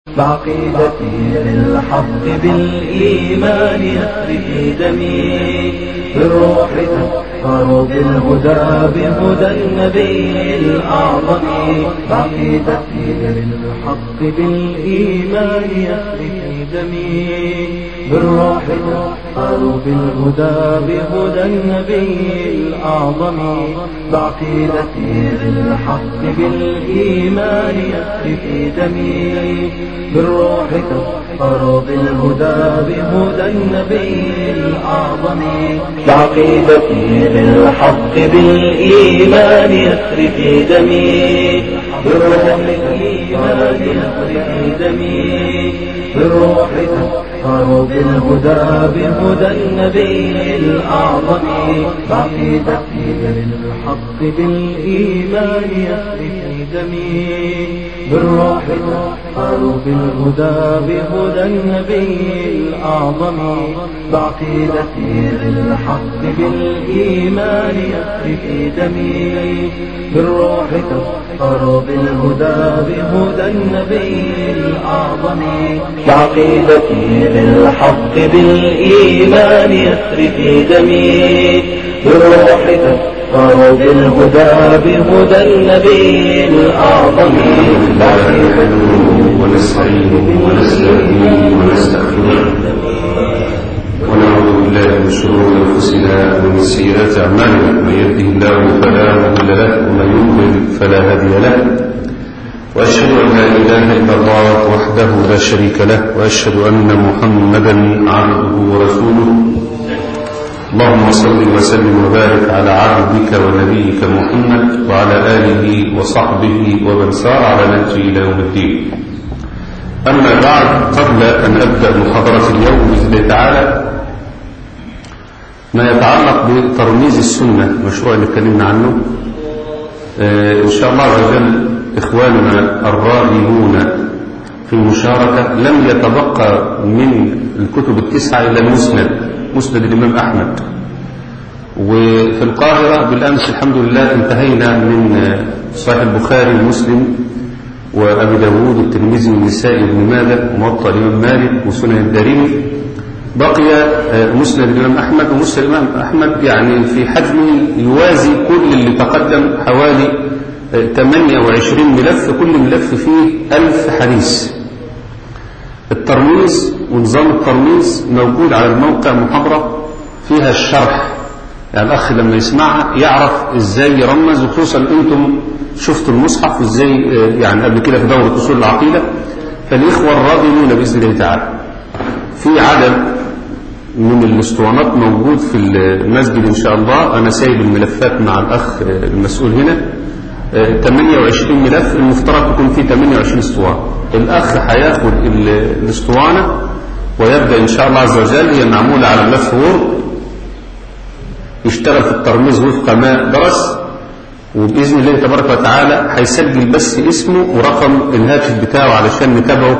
بعقيدتي للحق بالإيمان يسري في دمي بالروح تسخر بالهدى بهدى النبي الأعظم بعقيدتي للحق بالإيمان يسري في دمي بالروح تسخر بالهدى بهدى النبي الأعظم بعقيدتي للحق بالإيمان يسري في دمي بالروح تسخر بالهدى بهدى النبي الأعظم بعقيدتي للحق بالإيمان يسري في دمي بالروح الإيمان يسري في دمي بالروح تسخر بالهدى بهدى النبي الأعظم بعقيدتي للحق بالإيمان يسري في دمي بالروح تسخر بالهدى بهدى النبي الأعظم بعقيدتي للحق بالإيمان يسري في دمي بالروح تسخر بالهدى بهدى النبي الأعظم بعقيدتي للحق بالإيمان يسري في دمي بالروح تسخر بالهدى بهدى النبي الأعظم ونستعينه ونستهديه ونستغفره ونعوذ بالله من شرور انفسنا ومن سيئات اعمالنا من يهده الله فلا مضل له ومن يضلل فلا هادي له واشهد ان لا اله الا الله وحده لا شريك له واشهد ان محمدا عبده ورسوله اللهم صل وسلم وبارك على عبدك ونبيك محمد وعلى اله وصحبه ومن سار على نهجه الى يوم الدين أما بعد قبل أن أبدأ محاضرة اليوم بإذن الله تعالى ما يتعلق بترميز السنة المشروع اللي اتكلمنا عنه آه إن شاء الله عز وجل إخواننا الراغبون في المشاركة لم يتبقى من الكتب التسعة إلا المسند مسند الإمام أحمد وفي القاهرة بالأمس الحمد لله انتهينا من صحيح البخاري ومسلم وأبي داود والترمذي والنسائي وابن ماجه وموطأ الإمام مالك وسنن الدارمي بقي مسند الإمام أحمد ومسند الإمام أحمد يعني في حجمه يوازي كل اللي تقدم حوالي 28 ملف كل ملف فيه ألف حديث الترميز ونظام الترميز موجود على الموقع محاضرة فيها الشرح يعني الأخ لما يسمعها يعرف إزاي يرمز وخصوصا أنتم شفتوا المصحف وإزاي يعني قبل كده في دورة أصول العقيدة فالإخوة الراغبون بإذن الله تعالى في عدد من الاسطوانات موجود في المسجد إن شاء الله أنا سايب الملفات مع الأخ المسؤول هنا 28 ملف المفترض تكون فيه 28 اسطوانة الأخ هياخد الاسطوانة ويبدأ إن شاء الله عز وجل هي معمولة على ملف وورد يشتغل في الترميز وفق ما درس وبإذن الله تبارك وتعالى هيسجل بس اسمه ورقم الهاتف بتاعه علشان نتابعه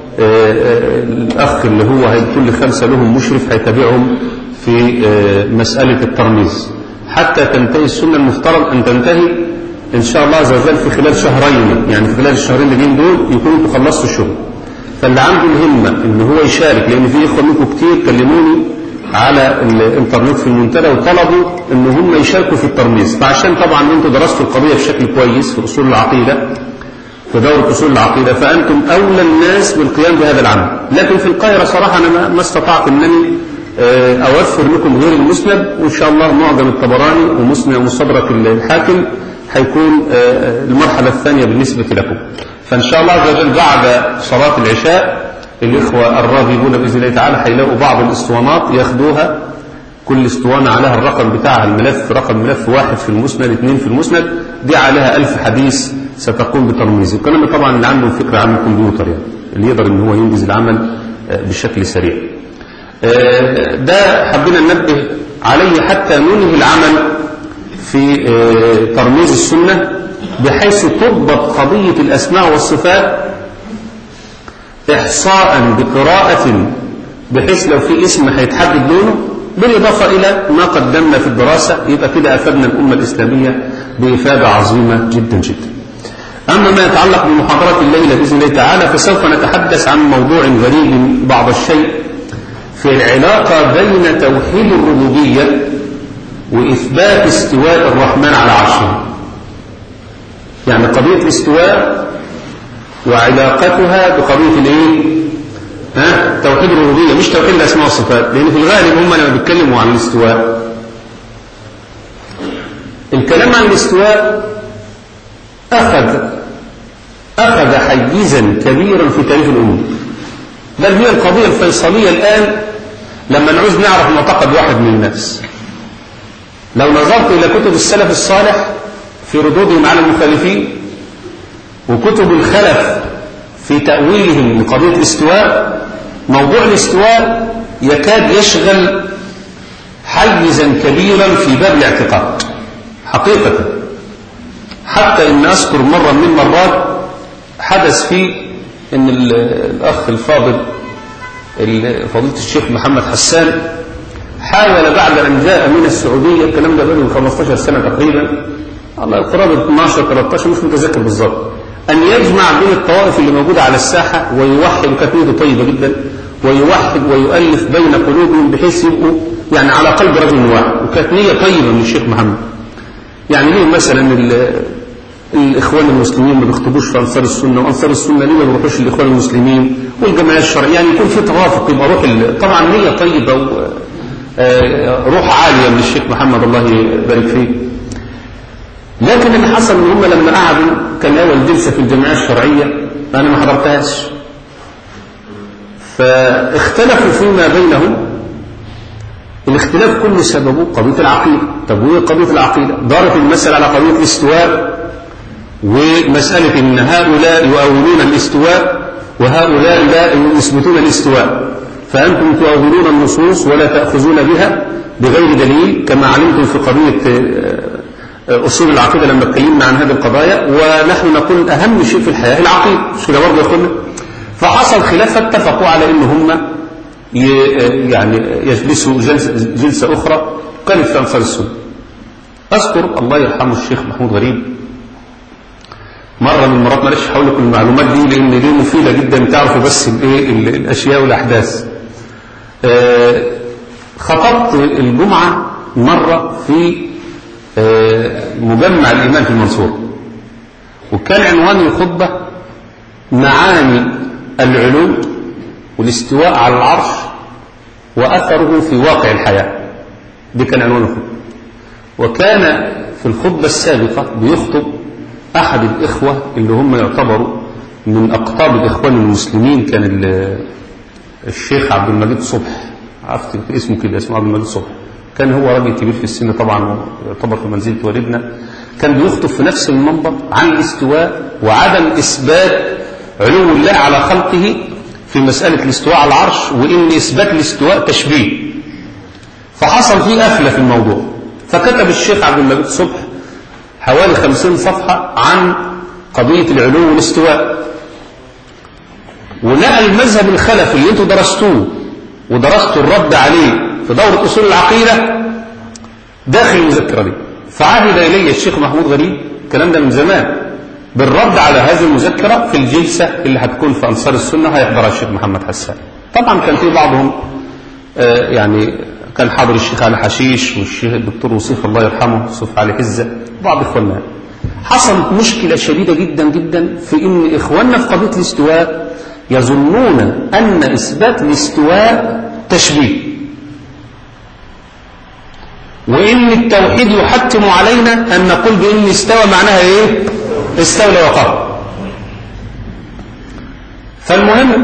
الأخ اللي هو كل خمسة لهم مشرف هيتابعهم في مسألة الترميز حتى تنتهي السنة المفترض أن تنتهي إن شاء الله عز وجل في خلال شهرين يعني في خلال الشهرين اللي جايين دول يكونوا انتوا خلصتوا الشغل فاللي عنده الهمة إن هو يشارك لأن في إخوة منكم كتير كلموني على الانترنت في المنتدى وطلبوا ان هم يشاركوا في الترميز فعشان طبعا انتوا درستوا القضيه بشكل كويس في اصول العقيده في دوره اصول العقيده فانتم اولى الناس بالقيام بهذا العمل لكن في القاهره صراحه انا ما استطعت انني اوفر لكم غير المسند وان شاء الله معجم الطبراني ومسند ومستدرك الحاكم هيكون المرحله الثانيه بالنسبه لكم فان شاء الله عز وجل بعد صلاه العشاء الإخوة الراغبون بإذن الله تعالى هيلاقوا بعض الاسطوانات ياخدوها كل اسطوانة عليها الرقم بتاعها الملف رقم ملف واحد في المسند اثنين في المسند دي عليها ألف حديث ستقوم بترميزه الكلام طبعا اللي عنده فكرة عن الكمبيوتر يعني اللي يقدر ان هو ينجز العمل بشكل سريع ده حبينا ننبه عليه حتى ننهي العمل في ترميز السنة بحيث تضبط قضية الأسماء والصفات إحصاء بقراءة بحيث لو في اسم هيتحدد لونه بالإضافة إلى ما قدمنا في الدراسة يبقى كده أفدنا الأمة الإسلامية بإفادة عظيمة جدا جدا أما ما يتعلق بمحاضرة الليلة بإذن الله تعالى فسوف نتحدث عن موضوع غريب بعض الشيء في العلاقة بين توحيد الربوبية وإثبات استواء الرحمن على عرشه يعني قضية الاستواء وعلاقتها بقضية الايه ها توحيد الربوبية مش توحيد الأسماء والصفات لأن في الغالب هم لما بيتكلموا عن الاستواء الكلام عن الاستواء أخذ أخذ حيزا كبيرا في تاريخ الأمة بل هي القضية الفيصلية الآن لما نعوز نعرف معتقد واحد من الناس لو نظرت إلى كتب السلف الصالح في ردودهم على المخالفين وكتب الخلف في تأويلهم لقضية الاستواء موضوع الاستواء يكاد يشغل حيزا كبيرا في باب الاعتقاد حقيقة حتى إن أذكر مرة من المرات حدث فيه إن الأخ الفاضل فضيلة الشيخ محمد حسان حاول بعد أن جاء من السعودية الكلام ده بقاله 15 سنة تقريبا الله قرابة 12 13 مش متذكر بالظبط أن يجمع بين الطوائف اللي موجودة على الساحة ويوحد وكانت نيته طيبة جدا ويوحد ويؤلف بين قلوبهم بحيث يبقوا يعني على قلب رجل واحد وكانت نية طيبة من الشيخ محمد يعني ليه مثلا الإخوان المسلمين ما بيخطبوش في أنصار السنة وأنصار السنة ليه ما بيروحوش الإخوان المسلمين والجمعية الشرعية يعني يكون في توافق يبقى روح طبعا نية طيبة وروح عالية من الشيخ محمد الله يبارك فيه لكن اللي حصل ان هم لما قعدوا كان اول جلسه في الجمعيه الشرعيه انا ما حضرتهاش فاختلفوا فيما بينهم الاختلاف كل سببه قضيه العقيده طب وايه قضيه العقيده دارت المساله على قضيه الاستواء ومساله ان هؤلاء يؤولون الاستواء وهؤلاء لا يثبتون الاستواء فانتم تؤولون النصوص ولا تاخذون بها بغير دليل كما علمتم في قضيه أصول العقيدة لما اتكلمنا عن هذه القضايا ونحن نقول أهم شيء في الحياة العقيدة مش كده برضه يا أخوانا فحصل خلاف فاتفقوا على إن هم يعني يجلسوا جلسة, جلسة أخرى كانت في أنصار السنة أذكر الله يرحمه الشيخ محمود غريب مرة من المرات معلش هقول لكم المعلومات دي لأن دي مفيدة جدا تعرفوا بس الإيه الأشياء والأحداث خطبت الجمعة مرة في مجمع الإيمان في المنصورة وكان عنوان الخطبة معاني العلو والاستواء على العرش وأثره في واقع الحياة دي كان عنوان الخطبة وكان في الخطبة السابقة بيخطب أحد الإخوة اللي هم يعتبروا من أقطاب الإخوان المسلمين كان الشيخ عبد المجيد صبح عرفت اسمه كده اسمه عبد المجيد صبح كان هو راجل كبير في السن طبعا ويعتبر في منزلة والدنا كان بيخطب في نفس المنبر عن الاستواء وعدم إثبات علو الله على خلقه في مسألة الاستواء على العرش وإن إثبات الاستواء تشبيه فحصل فيه قفلة في الموضوع فكتب الشيخ عبد المجيد صبح حوالي خمسين صفحة عن قضية العلو والاستواء ولقى المذهب الخلفي اللي انتوا درستوه ودرستوا الرد عليه في دورة أصول العقيدة داخل المذكرة دي فعهد إلي الشيخ محمود غريب الكلام ده من زمان بالرد على هذه المذكرة في الجلسة اللي هتكون في أنصار السنة هيحضرها الشيخ محمد حسان طبعا كان في بعضهم آه يعني كان حاضر الشيخ علي حشيش والشيخ الدكتور وصيف الله يرحمه وصيف علي حزة بعض إخواننا حصلت مشكلة شديدة جدا جدا في إن إخواننا في قضية الاستواء يظنون أن إثبات الاستواء تشبيه وإن التوحيد يحتم علينا أن نقول بإن استوى معناها إيه استولى وقر فالمهم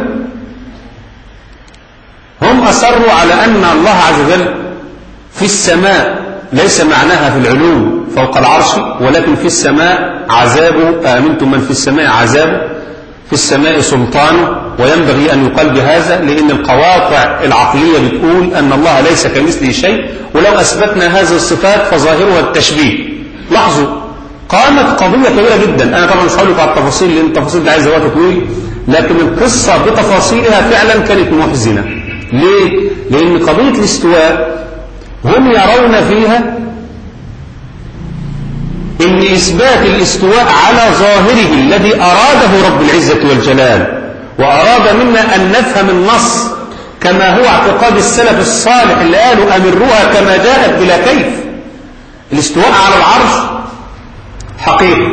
هم أصروا على أن الله عز وجل في السماء ليس معناها في العلو فوق العرش ولكن في السماء عذابه آمنتم من في السماء عذابه في السماء سلطانه وينبغي أن يقال بهذا لأن القواطع العقلية بتقول أن الله ليس كمثله شيء ولو أثبتنا هذه الصفات فظاهرها التشبيه لاحظوا قامت قضية كبيرة جدا أنا طبعا مش هقول لكم على التفاصيل لأن التفاصيل دي عايزة وقت طويل لكن القصة بتفاصيلها فعلا كانت محزنة ليه؟ لأن قضية الاستواء هم يرون فيها ان اثبات الاستواء على ظاهره الذي اراده رب العزة والجلال واراد منا ان نفهم النص كما هو اعتقاد السلف الصالح اللي قالوا امروها كما جاءت بلا كيف الاستواء على العرش حقيقة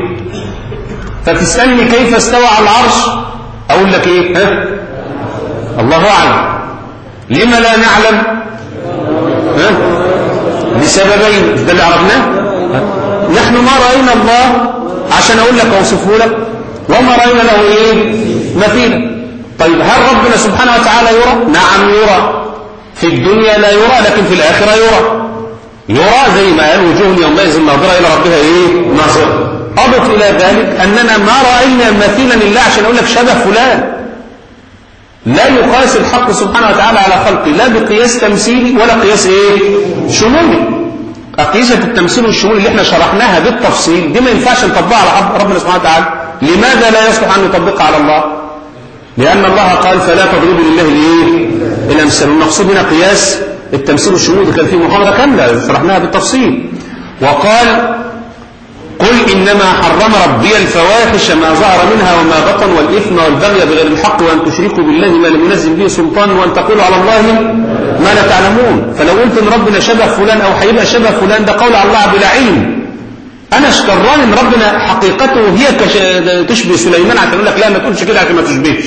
فتسألني كيف استوى على العرش اقول لك ايه ها؟ الله اعلم لما لا نعلم ها؟ لسببين ده اللي عرفناه نحن ما رأينا الله عشان أقول لك أوصفه لك وما رأينا له إيه مثيلا طيب هل ربنا سبحانه وتعالى يرى نعم يرى في الدنيا لا يرى لكن في الآخرة يرى يرى زي ما قال وجوه يومئذ ناظرة إلى ربها إيه ناظرة أضف إلى ذلك أننا ما رأينا مثيلا لله عشان أقول لك شبه فلان لا يقاس الحق سبحانه وتعالى على خلقه لا بقياس تمثيلي ولا قياس ايه شمولي أقيسة التمثيل والشمول اللي احنا شرحناها بالتفصيل دي ما ينفعش نطبقها على ربنا سبحانه وتعالى لماذا لا يصلح أن نطبقها على الله لأن الله قال فلا تضربوا لله الايه الأمثال والمقصود هنا قياس التمثيل والشمول كان في محاضرة كاملة شرحناها بالتفصيل وقال قل إنما حرم ربي الفواحش ما ظهر منها وما بطن والإثم والبغي بغير الحق وأن تشركوا بالله ما لم ينزل به سلطان وأن تقولوا على الله ما لا تعلمون فلو قلت إن ربنا شبه فلان أو هيبقى شبه فلان ده قول على الله بلا علم أنا اشتران إن ربنا حقيقته هي كش... تشبه سليمان عشان أقول لك لا ما تقولش كده عشان ما تشبهش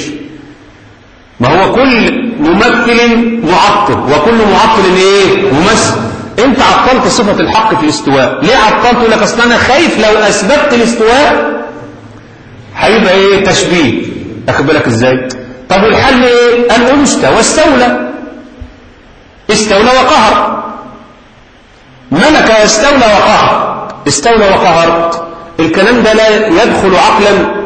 ما هو كل ممثل معطل وكل معطل ايه ممثل انت عطلت صفة الحق في الاستواء ليه عطلت لك اصل انا خايف لو اثبتت الاستواء هيبقى ايه تشبيه اخد بالك ازاي طب والحل ايه قال قول استوى استولى استولى وقهر ملك استولى وقهر استولى وقهر الكلام ده لا يدخل عقلا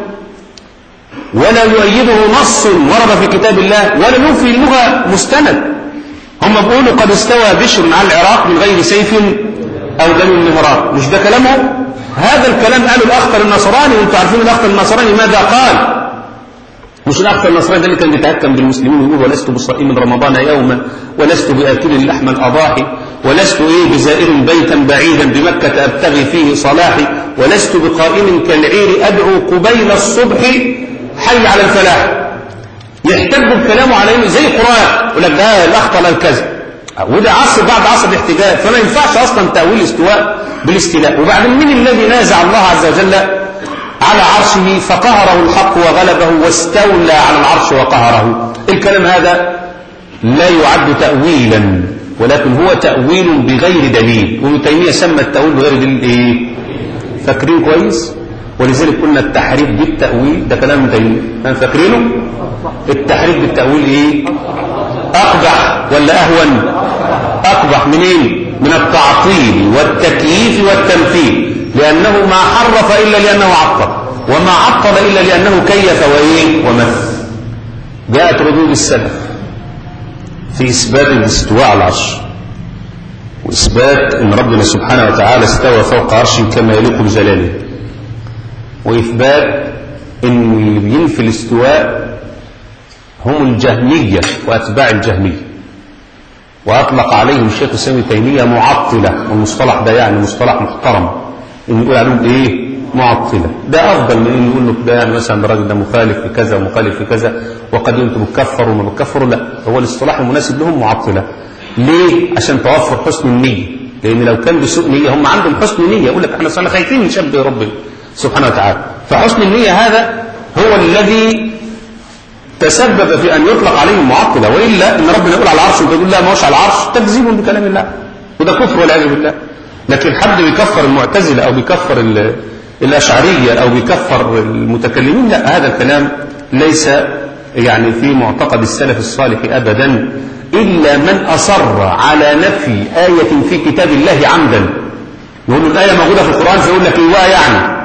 ولا يؤيده نص ورد في كتاب الله ولا ينفي اللغة مستند هم بيقولوا قد استوى بشر على العراق من غير سيف أو دم النهران مش ده كلامه هذا الكلام قاله الأخطر النصراني وانتم عارفين الأخطر النصراني ماذا قال مش الأخطر النصراني ده اللي كان بيتهكم بالمسلمين ويقول ولست بصائم من رمضان يوما ولست بآكل لحم الأضاحي ولست إيه بزائر بيتا بعيدا بمكة أبتغي فيه صلاحي ولست بقائم كالعير أدعو قبيل الصبح حي على الفلاح يحتج بكلامه على زي قرآن يقول لك ده الأخطر الكذب وده عصر بعد عصر الاحتجاج فما ينفعش أصلا تأويل الاستواء بالاستيلاء وبعدين من الذي نازع الله عز وجل على عرشه فقهره الحق وغلبه واستولى على العرش وقهره الكلام هذا لا يعد تأويلا ولكن هو تأويل بغير دليل وابن تيمية سمى التأويل بغير دليل ايه فاكرين كويس ولذلك قلنا التحريف بالتأويل ده كلام ابن تيمية فاكرينه التحريف بالتأويل ايه اقبح ولا اهون اقبح منين من التعطيل والتكييف والتمثيل لانه ما حرف الا لانه عطل وما عطل الا لانه كيف وايه ومثل جاءت ردود السلف في اثبات الاستواء على العرش واثبات ان ربنا سبحانه وتعالى استوى فوق عرشه كما يليق بجلاله واثبات ان اللي بينفي الاستواء هم الجهمية وأتباع الجهمية وأطلق عليهم الشيخ الإسلام ابن تيمية معطلة والمصطلح ده يعني مصطلح محترم إن يقول عليهم إيه معطلة ده أفضل من إن يقول له ده يعني مثلا الراجل ده مخالف في كذا ومخالف في كذا وقد أنتم بتكفروا وما بتكفروا لا هو الاصطلاح المناسب لهم معطلة ليه؟ عشان توفر حسن النية لأن لو كان بسوء نية هم عندهم حسن نية يقول لك احنا صرنا خايفين نشبه ربنا سبحانه وتعالى فحسن النية هذا هو الذي تسبب في أن يطلق عليهم معطلة وإلا إن ربنا يقول على العرش وتقول لا ما هوش على العرش تكذيب بكلام الله وده كفر والعياذ بالله لكن حد بيكفر المعتزلة أو بيكفر الأشعرية أو بيكفر المتكلمين لا هذا الكلام ليس يعني في معتقد السلف الصالح أبدا إلا من أصر على نفي آية في كتاب الله عمدا يقول له الآية موجودة في القرآن فيقول لك إيوه يعني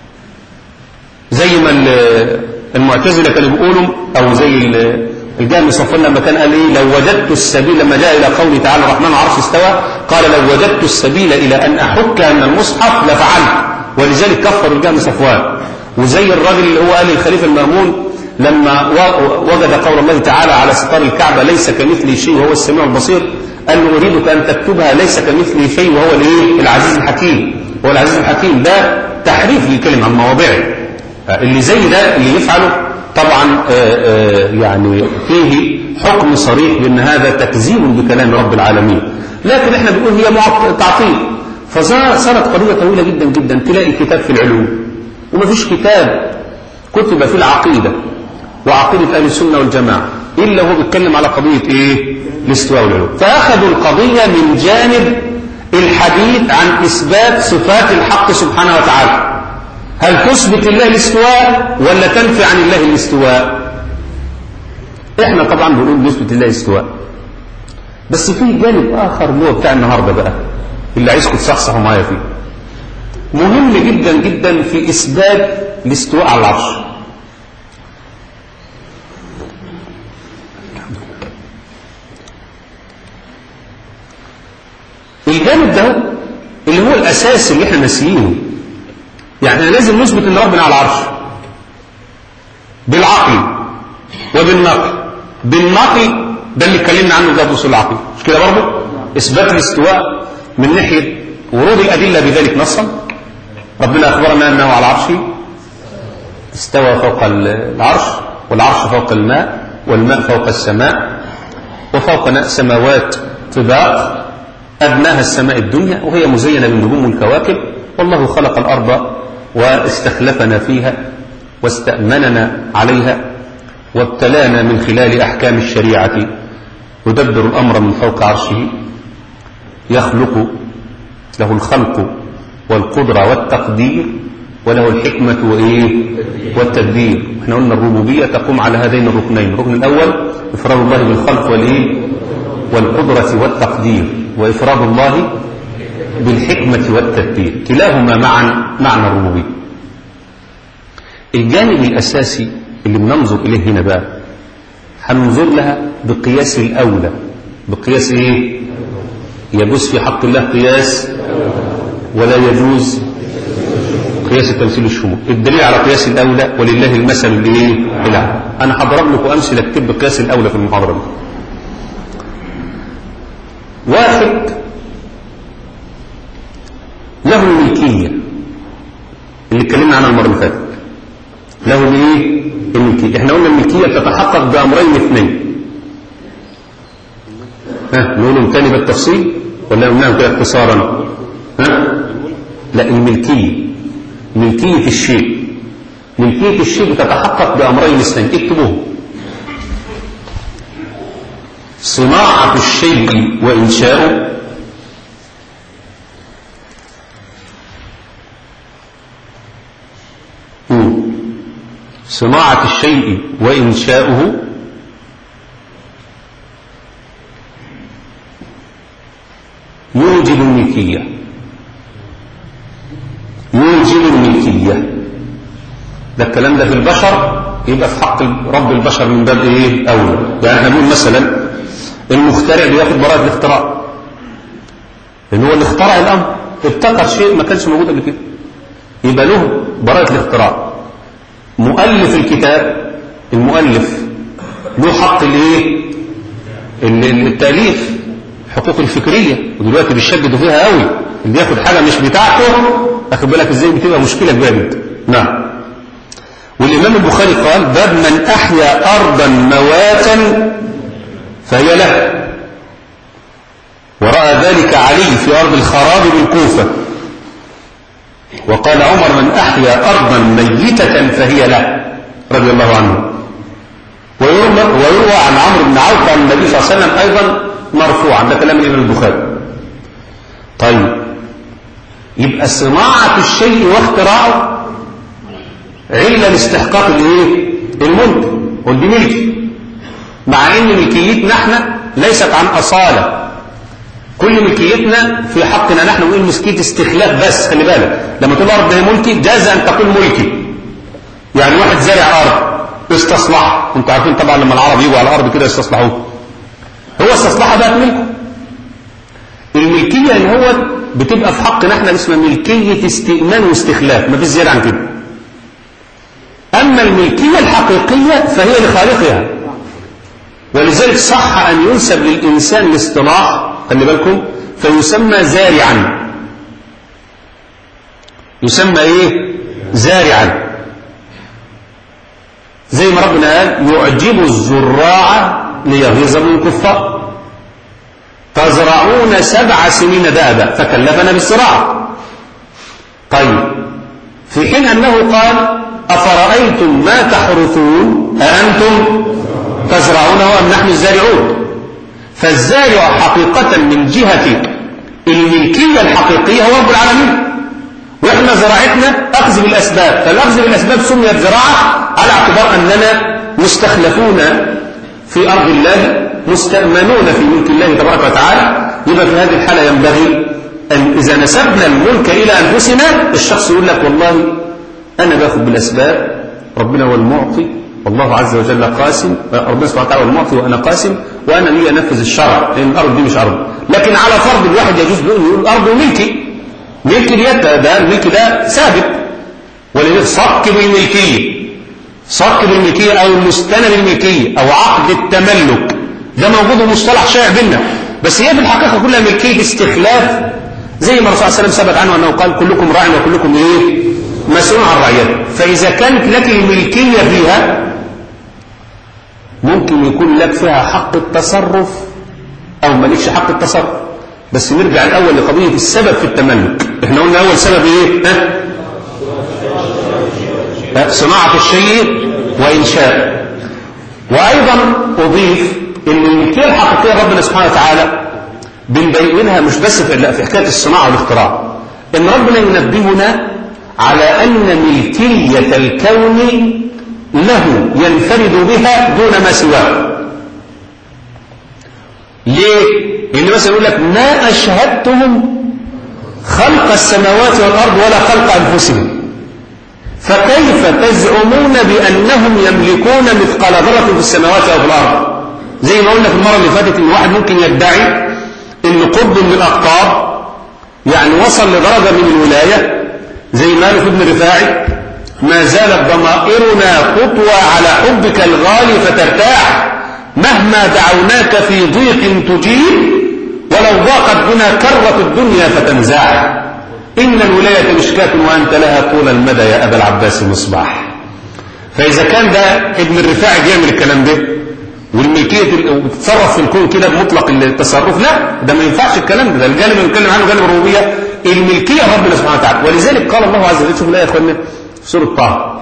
زي ما المعتزلة كانوا بيقولوا أو زي الجامع صفوان لما كان قال إيه لو وجدت السبيل لما جاء إلى قوله تعالى الرحمن العرش استوى قال لو وجدت السبيل إلى أن أحك أن المصحف لفعلت ولذلك كفر الجامع صفوان وزي الراجل اللي هو قال الخليفة المأمون لما وجد قول الله تعالى على ستار الكعبة ليس كمثله شيء وهو السميع البصير قال له أريدك أن تكتبها ليس كمثله شيء وهو الايه العزيز الحكيم هو العزيز الحكيم ده تحريف للكلمة عن مواضعه اللي زي ده اللي يفعله طبعا يعني فيه حكم صريح بأن هذا تكذيب بكلام رب العالمين لكن احنا بنقول هي تعطيل فصارت قضية طويلة جدا جدا تلاقي كتاب في العلوم وما فيش كتاب كتب في العقيدة وعقيدة أهل السنة والجماعة إلا هو بيتكلم على قضية إيه الاستواء والعلو فأخذوا القضية من جانب الحديث عن إثبات صفات الحق سبحانه وتعالى هل تثبت الله الاستواء ولا تنفي عن الله الاستواء احنا طبعا بنقول نثبت الله الاستواء بس في جانب آخر اللي هو بتاع النهاردة بقى اللي عايزكم تصحصحوا معايا فيه مهم جدا جدا في إثبات الاستواء على العرش الجانب ده اللي هو الأساس اللي احنا ناسيينه يعني لازم نثبت ان ربنا على العرش بالعقل وبالنقل بالنقل ده اللي اتكلمنا عنه ده بوصول العقل مش كده برضه اثبات الاستواء من ناحيه ورود الادله بذلك نصا ربنا اخبرنا انه على عرشه استوى فوق العرش والعرش فوق الماء والماء فوق السماء وفوق سماوات طباق أدناها السماء الدنيا وهي مزينة بالنجوم والكواكب والله خلق الأرض واستخلفنا فيها واستأمننا عليها وابتلانا من خلال أحكام الشريعة يدبر الأمر من فوق عرشه يخلق له الخلق والقدرة والتقدير وله الحكمة وإيه والتدبير احنا قلنا الربوبية تقوم على هذين الركنين الركن الأول إفراد الله بالخلق والإيه والقدرة والتقدير وإفراد الله بالحكمة والتدبير كلاهما معا معنى الربوبية الجانب الأساسي اللي بننظر إليه هنا بقى هننظر لها بقياس الأولى بقياس إيه يجوز في حق الله قياس ولا يجوز قياس التمثيل الشمول الدليل على قياس الأولى ولله المثل الإيه الأعلى أنا هضرب لكم أمثلة كتير بقياس الأولى في المحاضرة دي واحد له الملكية اللي اتكلمنا عنها المرة اللي فاتت له الايه الملكية احنا قلنا الملكية بتتحقق بأمرين اثنين ها نقولهم تاني بالتفصيل ولا قلناهم كده اختصارا ها لا الملكية ملكية الشيء ملكية الشيء بتتحقق بأمرين اثنين اكتبوهم صناعة الشيء وإنشاؤه صناعة الشيء وإنشاؤه يوجب الملكية يوجب الملكية ده الكلام ده في البشر يبقى في حق رب البشر من باب ايه اولى يعني احنا بنقول مثلا المخترع بياخد براءة الاختراع لان هو اللي اخترع الامر ابتكر شيء ما كانش موجود قبل كده يبقى له براءة الاختراع مؤلف الكتاب المؤلف له حق الايه التاليف حقوق الفكريه ودلوقتي بيشددوا فيها قوي اللي ياخد حاجه مش بتاعته اخد بالك ازاي بتبقى مشكله كبيره جدا نعم والامام البخاري قال باب من احيا ارضا مواتا فهي له وراى ذلك علي في ارض الخراب بالكوفه وقال عمر من أحيا أرضا ميتة فهي له رضي الله عنه ويروى, ويروى عن عمرو بن عوف عن النبي صلى الله عليه وسلم أيضا مرفوعا ده كلام الإمام البخاري طيب يبقى صناعة الشيء واختراعه علة لاستحقاق الايه الملك ودي ملكي مع ان ملكيتنا احنا ليست عن اصاله كل ملكيتنا في حقنا نحن نقول ملكيه استخلاف بس خلي بالك لما تقول ارض هي ملكي جاز ان تقول ملكي يعني واحد زارع ارض استصلح انتوا عارفين طبعا لما العرب يجوا على الارض كده يستصلحوه هو استصلحها بقت ملكه الملكيه ان هو بتبقى في حقنا احنا اسمها ملكيه استئمان واستخلاف ما فيش زياده عن كده اما الملكيه الحقيقيه فهي لخالقها ولذلك صح ان ينسب للانسان الاصطلاح خلي بالكم فيسمى زارعا يسمى ايه زارعا زي ما ربنا قال يعجب الزراع ليغيظ من الكفار تزرعون سبع سنين دابا فكلفنا بالزراعة طيب في حين أنه قال أفرأيتم ما تحرثون أأنتم تزرعونه أم نحن الزارعون فالزارع حقيقة من جهة الملكية الحقيقية هو رب العالمين وإحنا زراعتنا أخذ بالأسباب فالأخذ بالأسباب سميت زراعة على اعتبار أننا مستخلفون في أرض الله مستأمنون في ملك الله تبارك وتعالى يبقى في هذه الحالة ينبغي أن إذا نسبنا الملك إلى أنفسنا الشخص يقول لك والله أنا باخذ بالأسباب ربنا هو المعطي والله عز وجل قاسم ربنا سبحانه وتعالى هو المعطي وأنا قاسم وأنا لي أنفذ الشرع لأن الأرض دي مش أرض لكن على فرض الواحد يجوز له يقول الأرض ملكي ملك اليد ده الملك ده ثابت ولذلك صك بالملكية صك بالملكية أو المستند الملكية أو عقد التملك ده موجود مصطلح شائع بينا بس هي في الحقيقة كلها ملكية استخلاف زي ما الرسول صلى الله عليه وسلم ثبت عنه أنه قال كلكم راع وكلكم إيه مسؤول عن رعيته فإذا كانت لك الملكية فيها ممكن يكون لك فيها حق التصرف أو مالكش حق التصرف بس نرجع الأول لقضية السبب في التملك احنا قلنا أول سبب إيه ها؟ صناعة الشيء وإنشاء وأيضا أضيف أن الملكية الحقيقية ربنا سبحانه وتعالى بنبينها مش بس في في حكاية الصناعة والاختراع إن ربنا ينبهنا على أن ملكية الكون له ينفرد بها دون ما سواه ليه؟ لأن مثلا يقول لك ما أشهدتهم خلق السماوات والأرض ولا خلق أنفسهم فكيف تزعمون بأنهم يملكون مثقال ذرة في السماوات أو في الأرض زي ما قلنا في المرة اللي فاتت إن واحد ممكن يدعي إن قطب من الأقطاب يعني وصل لدرجة من الولاية زي ما قال في ابن رفاعي ما زالت ضمائرنا خطوة على حبك الغالي فترتاح مهما دعوناك في ضيق تجيب ولو ضاقت بنا كرة الدنيا فتنزاع إن الولاية مشكاة وأنت لها طول المدى يا أبا العباس المصباح فإذا كان ده ابن الرفاعي بيعمل الكلام ده والملكية وبتتصرف في الكون كده بمطلق التصرف لا ده ما ينفعش الكلام ده ده الجانب اللي بنتكلم عنه جانب الربوبية الملكية ربنا سبحانه وتعالى ولذلك قال الله عز وجل شوف الآية يا اخوانا في سورة طه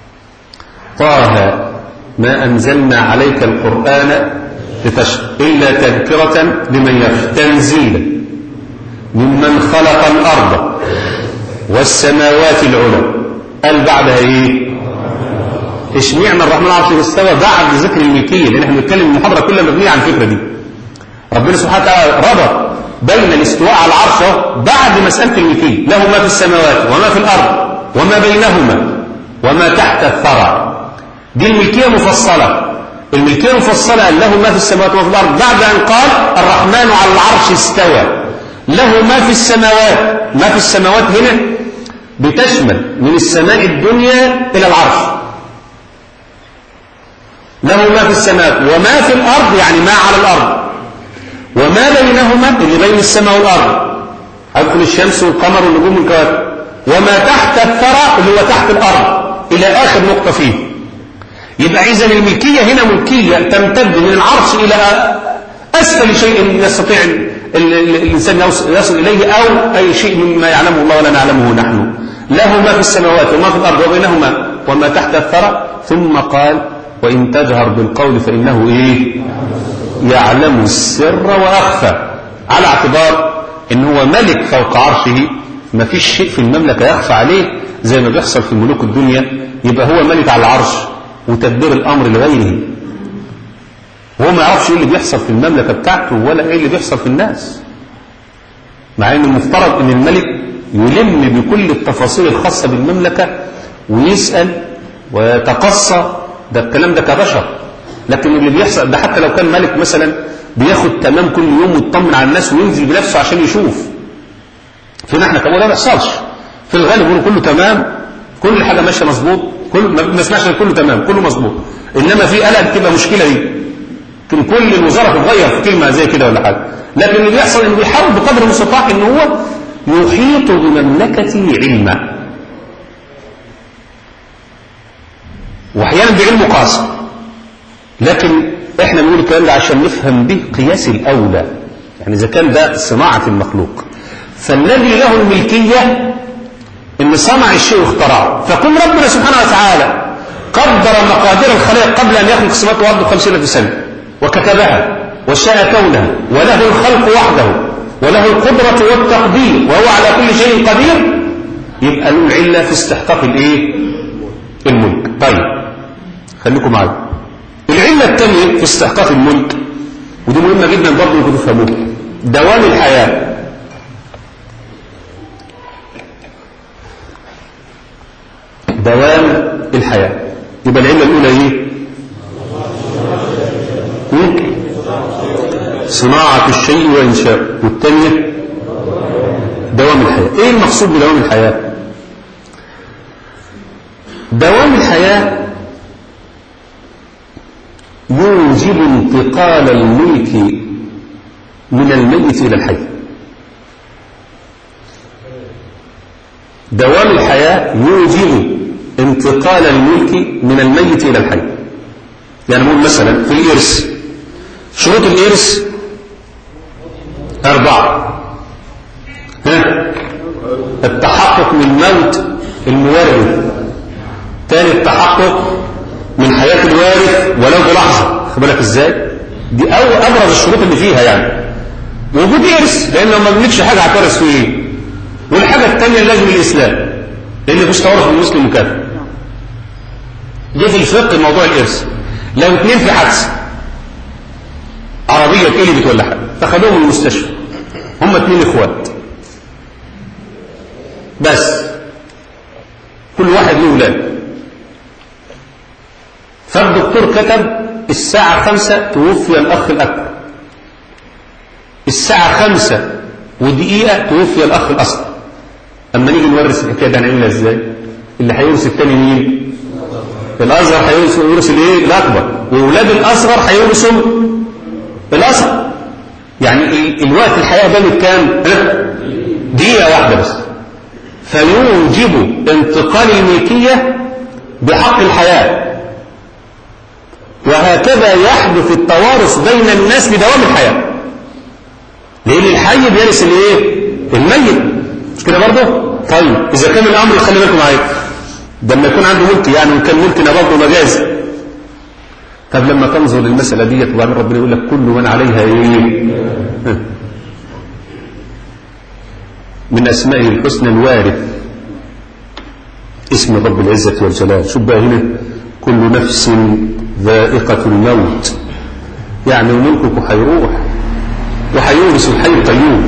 طه ما أنزلنا عليك القرآن لتشقى إلا تذكرة لمن يخشى تنزيلا ممن خلق الأرض والسماوات العلى قال بعدها إيه اشمعنا الرحمن العرش استوى بعد ذكر الملكية لأن احنا بنتكلم المحاضرة كلها مبنية على الفكرة دي ربنا سبحانه وتعالى ربط بين الاستواء على العرش بعد مسألة الملكية له ما في السماوات وما في الأرض وما بينهما وما تحت الثرى دي الملكية مفصلة الملكية مفصلة له ما في السماوات وما في الأرض بعد أن قال الرحمن على العرش استوى له ما في السماوات ما في السماوات هنا بتشمل من السماء الدنيا إلى العرش له ما في السماوات وما في الأرض يعني ما على الأرض وما بينهما اللي بين السماء والأرض هدخل الشمس والقمر والنجوم والكواكب وما تحت الثرى اللي هو تحت الأرض إلى آخر نقطة فيه يبقى إذا الملكية هنا ملكية تمتد من العرش إلى أسفل شيء يستطيع الإنسان يصل إليه أو أي شيء مما يعلمه الله ولا نعلمه نحن له ما في السماوات وما في الأرض وبينهما وما تحت الثرى ثم قال وإن تجهر بالقول فإنه إيه يعلم السر وأخفى على اعتبار إن هو ملك فوق عرشه ما فيش شيء في المملكة يخفى عليه زي ما بيحصل في ملوك الدنيا يبقى هو ملك على العرش وتدبير الأمر لغيره هو ما يعرفش ايه اللي بيحصل في المملكة بتاعته ولا ايه اللي بيحصل في الناس مع ان المفترض ان الملك يلم بكل التفاصيل الخاصة بالمملكة ويسأل ويتقصى ده الكلام ده كبشر لكن اللي بيحصل ده حتى لو كان ملك مثلا بياخد تمام كل يوم ويطمن على الناس وينزل بنفسه عشان يشوف فينا احنا كمان ما بيحصلش في الغالب يقولوا كله تمام كل حاجة ماشية مظبوط كل ما بنسمعش كله تمام كله مظبوط انما في قلق بتبقى مشكلة دي يمكن كل الوزارة تتغير في كلمة زي كده ولا حاجة لكن اللي بيحصل انه بيحاول بقدر المستطاع ان هو يحيط بمملكته علما واحيانا بعلمه قاصر لكن احنا بنقول الكلام ده عشان نفهم به قياس الاولى يعني اذا كان ده صناعه المخلوق فالذي له الملكيه ان صنع الشيء واخترعه فكل ربنا سبحانه وتعالى قدر مقادير الخلائق قبل ان يخلق السماوات والارض خمسين الف سنه وكتبها وشاء كونها وله الخلق وحده وله القدره والتقدير وهو على كل شيء قدير يبقى له العله في استحقاق الايه الملك طيب خليكم معايا العله الثانيه في استحقاق الملك ودي مهمه جدا برضه انكم تفهموها دوام الحياه دوام الحياة يبقى العلة الأولى إيه؟ هم؟ صناعة الشيء وإنشاء والثانية دوام الحياة إيه المقصود بدوام الحياة؟ دوام الحياة يوجب انتقال الملك من الميت إلى الحي دوام الحياة يوجب انتقال الملك من الميت إلى الحي يعني نقول مثلا في الإرث شروط الإرث أربعة ها التحقق من موت الموارث ثاني التحقق من حياة الوارث ولو بلحظة خد بالك ازاي دي أول أبرز الشروط اللي فيها يعني وجود إرث لأن لو ما بنملكش حاجة هتورث في إيه والحاجة الثانية لازم الإسلام لأن مفيش تورث المسلم مكافئ دي في الفقه موضوع الإرث لو اثنين في حادثة عربية اتقلبت ولا حاجة فخدوهم المستشفى هم اثنين اخوات بس كل واحد له ولاد فالدكتور كتب الساعة خمسة توفي الأخ الأكبر الساعة خمسة ودقيقة توفي الأخ الأصغر أما نيجي نورث الحكاية ده هنعملها إزاي؟ اللي هيورث التاني مين؟ الأصغر هيورث الإيه؟ الأكبر وأولاد الأصغر هيورثوا الأصغر يعني ال- الوقت الحياة ده كام؟ دقيقة واحدة بس فيوجب انتقال الملكية بحق الحياة وهكذا يحدث التوارث بين الناس بدوام الحياة لأن الحي بيرث الايه؟ الميت مش كده برضه؟ طيب إذا كان الأمر خلي بالكم معايا ده لما يكون عنده ملك يعني وكان ملكنا برضه مجازي طب لما تنظر للمسألة ديت وبعدين ربنا يقول لك كل من عليها ايه؟ ها. من أسمائه الحسنى الوارث اسم رب العزة والجلال شوف بقى هنا كل نفس ذائقة الموت يعني ملكك هيروح وهيورث الحي القيوم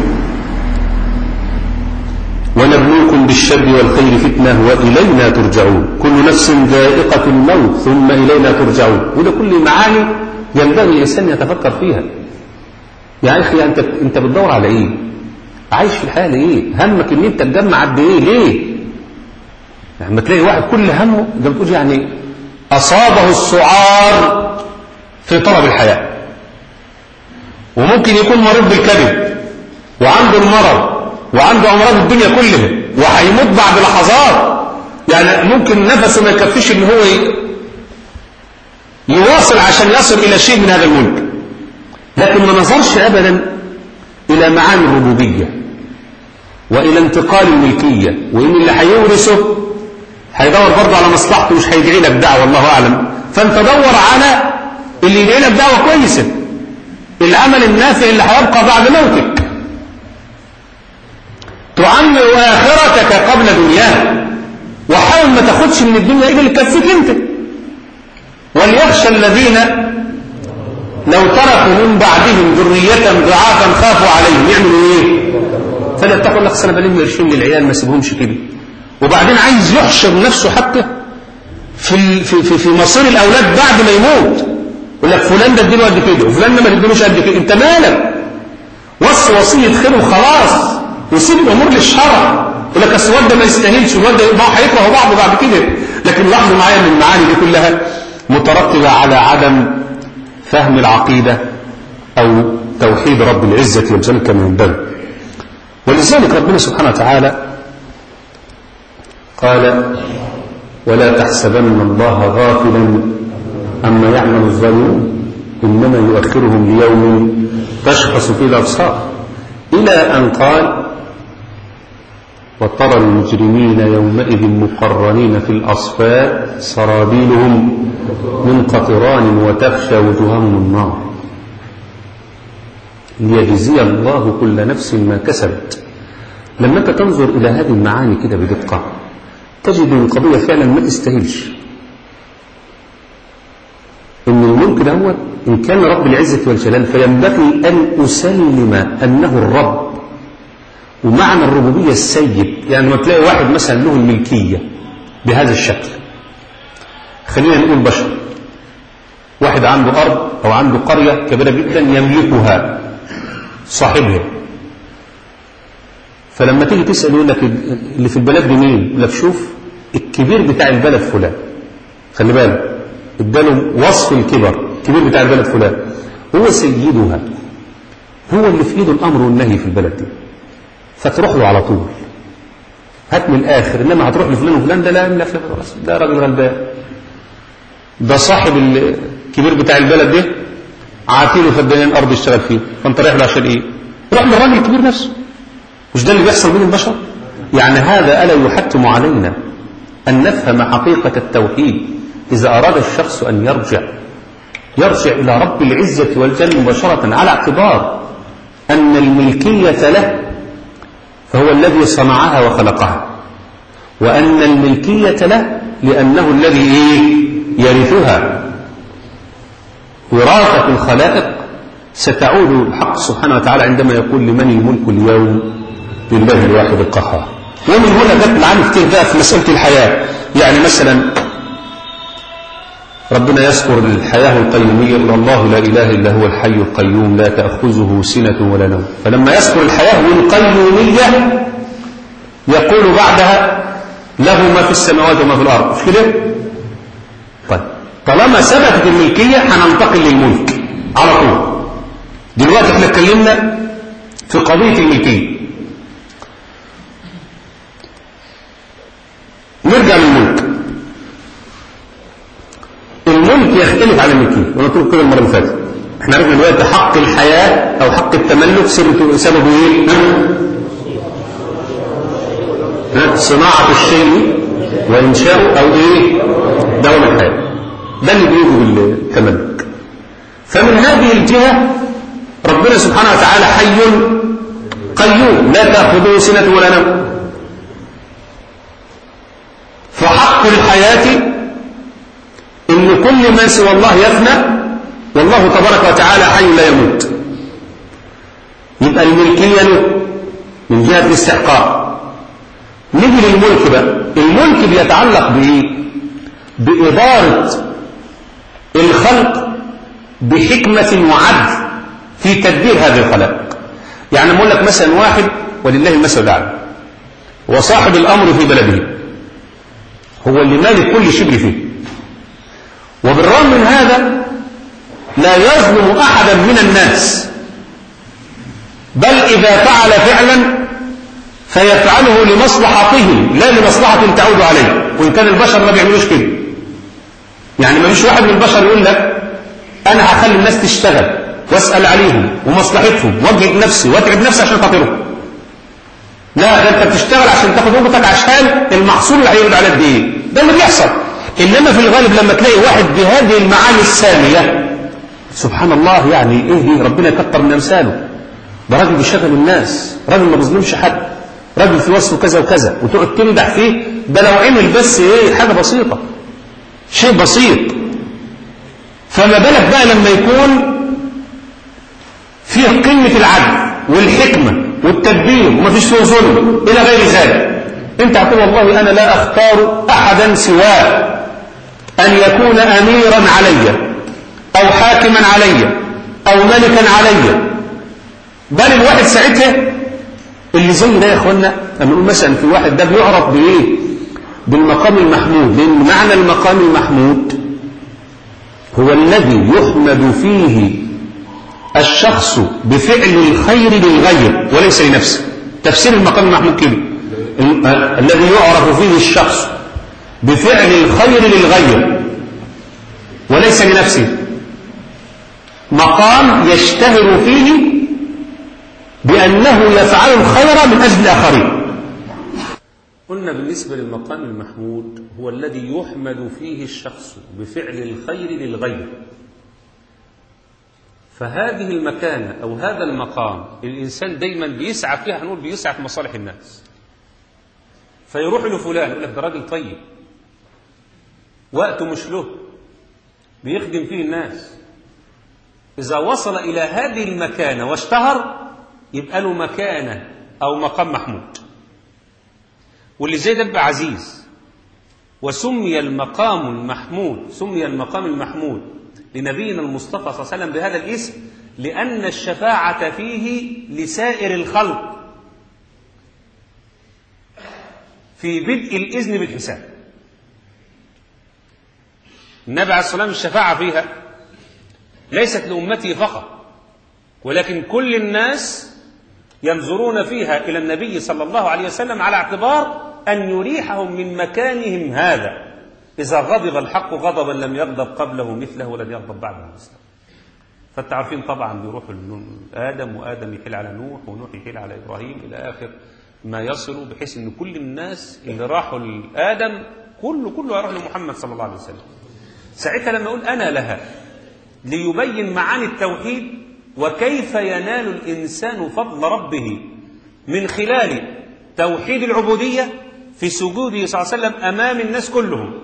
ونبلوكم بالشر والخير فتنة وإلينا ترجعون كل نفس ذائقة الموت ثم إلينا ترجعون وده كل معاني ينبغي الإنسان يتفكر فيها يا أخي أنت أنت بتدور على إيه؟ عايش في الحياة لإيه؟ همك إن أنت تجمع قد إيه؟ ليه؟ يعني لما تلاقي واحد كل همه ده بتقول يعني أصابه السعار في طلب الحياة وممكن يكون مريض بالكبد وعنده المرض وعنده أمراض الدنيا كلها وهيموت بعد لحظات يعني ممكن نفسه ما يكفيش ان هو ي- يواصل عشان يصل إلى شيء من هذا الملك لكن ما نظرش أبدا إلى معاني الربوبية وإلى انتقال الملكية وإن اللي هيورثه هيدور برضه على مصلحته مش هيدعي لك دعوة الله أعلم فأنت دور على اللي يدعي لك دعوة كويسة العمل النافع اللي هيبقى بعد موتك تعمر آخرتك قبل دنياك وحاول ما تاخدش من الدنيا إيه اللي تكفيك أنت وليخشى الذين لو تركوا من بعدهم ذرية ضعافا خافوا عليهم يعملوا ايه فلا تقول لك سنة بلم قرشين للعيال ما سيبهمش كده وبعدين عايز يحشر نفسه حتى في ال- في في, في مصير الاولاد بعد ما يموت يقول لك فلان ده اديله قد كده وفلان ده ما تديلوش قد كده انت مالك وصي وصيه خير وخلاص وسيب الامور للشرع يقول لك اصل الواد ده ما يستاهلش الواد ده ما هيكرهوا بعض بعد كده لكن لاحظوا معايا ان المعاني دي كلها مترتبه على عدم فهم العقيده او توحيد رب العزه والجلال كما ينبغي ولذلك ربنا سبحانه وتعالى قال ولا تحسبن الله غافلا عما يعمل الظالمون إنما يؤخرهم ليوم تشخص فيه الأبصار إلى أن قال وترى المجرمين يومئذ مقرنين في الأصفاد سرابيلهم من قطران وتخشى وجوههم النار ليجزي الله كل نفس ما كسبت لما انت تنظر إلى هذه المعاني كده بدقة تجد القضية فعلا ما تستاهلش إن الملك دوت إن كان رب العزة والجلال فينبغي أن أسلم أنه الرب ومعنى الربوبية السيد يعني لما تلاقي واحد مثلا له الملكية بهذا الشكل خلينا نقول بشر واحد عنده أرض أو عنده قرية كبيرة جدا يملكها صاحبها فلما تيجي تسأل يقول لك اللي في البلد دي مين يقول لك شوف الكبير بتاع البلد فلان خلي بالك اداله وصف الكبر الكبير بتاع البلد فلان هو سيدها هو اللي في ايده الامر والنهي في البلد دي فتروح له على طول هات من الاخر انما هتروح لفلان وفلان ده لا يملك ده راجل غلبان ده صاحب الكبير بتاع البلد ده عاطيله فدانين ارض يشتغل فيه فانت رايح له عشان ايه؟ روح للراجل الكبير نفسه مش ده اللي بيحصل بين البشر يعني هذا ألا يحتم علينا أن نفهم حقيقة التوحيد إذا أراد الشخص أن يرجع يرجع إلى رب العزة والجل مباشرة على اعتبار أن الملكية له فهو الذي صنعها وخلقها وأن الملكية له لأنه الذي إيه يرثها وراثة الخلائق ستعود الحق سبحانه وتعالى عندما يقول لمن الملك اليوم لله الواحد القهار ومن هنا جت معاني كتير بقى في مسألة الحياة يعني مثلا ربنا يذكر الحياة القيومية إن الله لا إله إلا هو الحي القيوم لا تأخذه سنة ولا نوم فلما يذكر الحياة والقيومية يقول بعدها له ما في السماوات وما في الأرض مش كده؟ طيب طالما ثبتت الملكية هننتقل للملك على طول دلوقتي احنا اتكلمنا في قضية الملكية نرجع للملك الملك يختلف عن الملكية وانا قلت كده المرة اللي فاتت احنا عرفنا دلوقتي حق الحياة او حق التملك سببه ايه؟ صناعة الشيء وإنشاؤه أو إيه دوام الحياة ده اللي بيجي بالتملك فمن هذه الجهة ربنا سبحانه وتعالى حي قيوم لا تأخذه سنة ولا نوم فحق الحياة إن كل ما سوى الله يفنى والله تبارك وتعالى حي لا يموت يبقى الملكية له من جهة الاستحقاق نيجي للملك بقى الملك بيتعلق بإيه بإدارة الخلق بحكمة وعدل في تدبير هذه الخلائق يعني نقول لك مثلا واحد ولله المثل الأعلى هو صاحب الأمر في بلده هو اللي مالك كل شبر فيه وبالرغم من هذا لا يظلم أحدا من الناس بل إذا فعل فعلا فيفعله لمصلحته لا لمصلحة تعود عليه وإن كان البشر ما بيعملوش كده يعني ما فيش واحد من البشر يقول لك أنا هخلي الناس تشتغل واسأل عليهم ومصلحتهم واجهد نفسي واتعب نفسي عشان خاطرهم لا ده انت بتشتغل عشان تاخد وقتك عشان المحصول اللي هيرد عليك بايه ده اللي بيحصل انما في الغالب لما تلاقي واحد بهذه المعاني الساميه سبحان الله يعني ايه ربنا يكتر من امثاله ده راجل بيشغل الناس راجل ما بيظلمش حد راجل في وصفه كذا وكذا وتقعد تمدح فيه ده لو عمل بس ايه حاجه بسيطه شيء بسيط فما بالك بقى لما يكون فيه قمه العدل والحكمه والتدبير ومفيش فيه ظلم الى غير ذلك انت هتقول والله انا لا اختار احدا سواه ان يكون اميرا علي او حاكما علي او ملكا علي بل الواحد ساعتها اللي زي ده يا اخوانا لما نقول مثلا في واحد ده بيعرف بايه بالمقام المحمود لان معنى المقام المحمود هو الذي يحمد فيه الشخص بفعل الخير للغير وليس لنفسه تفسير المقام المحمود كده الذي يعرف فيه الشخص بفعل الخير للغير وليس لنفسه مقام يشتهر فيه بأنه يفعل الخير من أجل الآخرين قلنا بالنسبة للمقام المحمود هو الذي يحمد فيه الشخص بفعل الخير للغير فهذه المكانة أو هذا المقام الإنسان دايما بيسعى فيها هنقول بيسعى في مصالح الناس فيروح له فلان يقول لك ده راجل طيب وقته مش له بيخدم فيه الناس إذا وصل إلى هذه المكانة واشتهر يبقى له مكانة أو مقام محمود واللي زي ده بقى عزيز وسمي المقام المحمود سمي المقام المحمود لنبينا المصطفى صلى الله عليه وسلم بهذا الاسم لأن الشفاعة فيه لسائر الخلق في بدء الإذن بالحساب النبي عليه الصلاة والسلام الشفاعة فيها ليست لأمته فقط ولكن كل الناس ينظرون فيها إلى النبي صلى الله عليه وسلم على اعتبار أن يريحهم من مكانهم هذا إذا غضب الحق غضبا لم يغضب قبله مثله ولن يغضب بعده مثله فانت عارفين طبعا بيروحوا آدم وآدم يحيل على نوح ونوح يحيل على إبراهيم إلى آخر ما يصلوا بحيث أن كل الناس اللي راحوا لآدم كله كله يروح لمحمد صلى الله عليه وسلم ساعتها لما يقول أنا لها ليبين معاني التوحيد وكيف ينال الإنسان فضل ربه من خلال توحيد العبودية في سجوده صلى الله عليه وسلم أمام الناس كلهم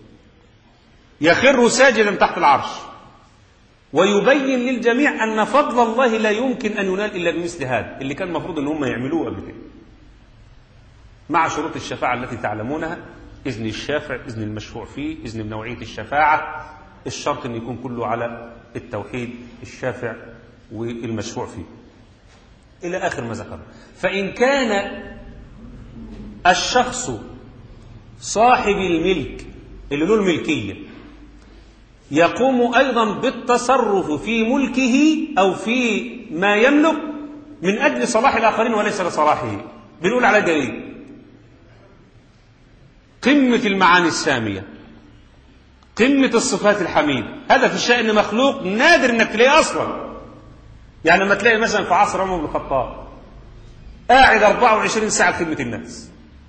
يخر ساجدا تحت العرش ويبين للجميع أن فضل الله لا يمكن أن ينال إلا بمثل هذا اللي كان المفروض أن هم يعملوه قبل كده مع شروط الشفاعة التي تعلمونها إذن الشافع إذن المشفوع فيه إذن بنوعية الشفاعة الشرط أن يكون كله على التوحيد الشافع والمشفوع فيه إلى آخر ما ذكر فإن كان الشخص صاحب الملك اللي له الملكية يقوم أيضا بالتصرف في ملكه أو في ما يملك من أجل صلاح الآخرين وليس لصلاحه بنقول على دليل قمة المعاني السامية قمة الصفات الحميدة هذا في الشأن مخلوق نادر انك تلاقيه اصلا يعني لما تلاقي مثلا في عصر عمر بن الخطاب قاعد 24 ساعة خدمة الناس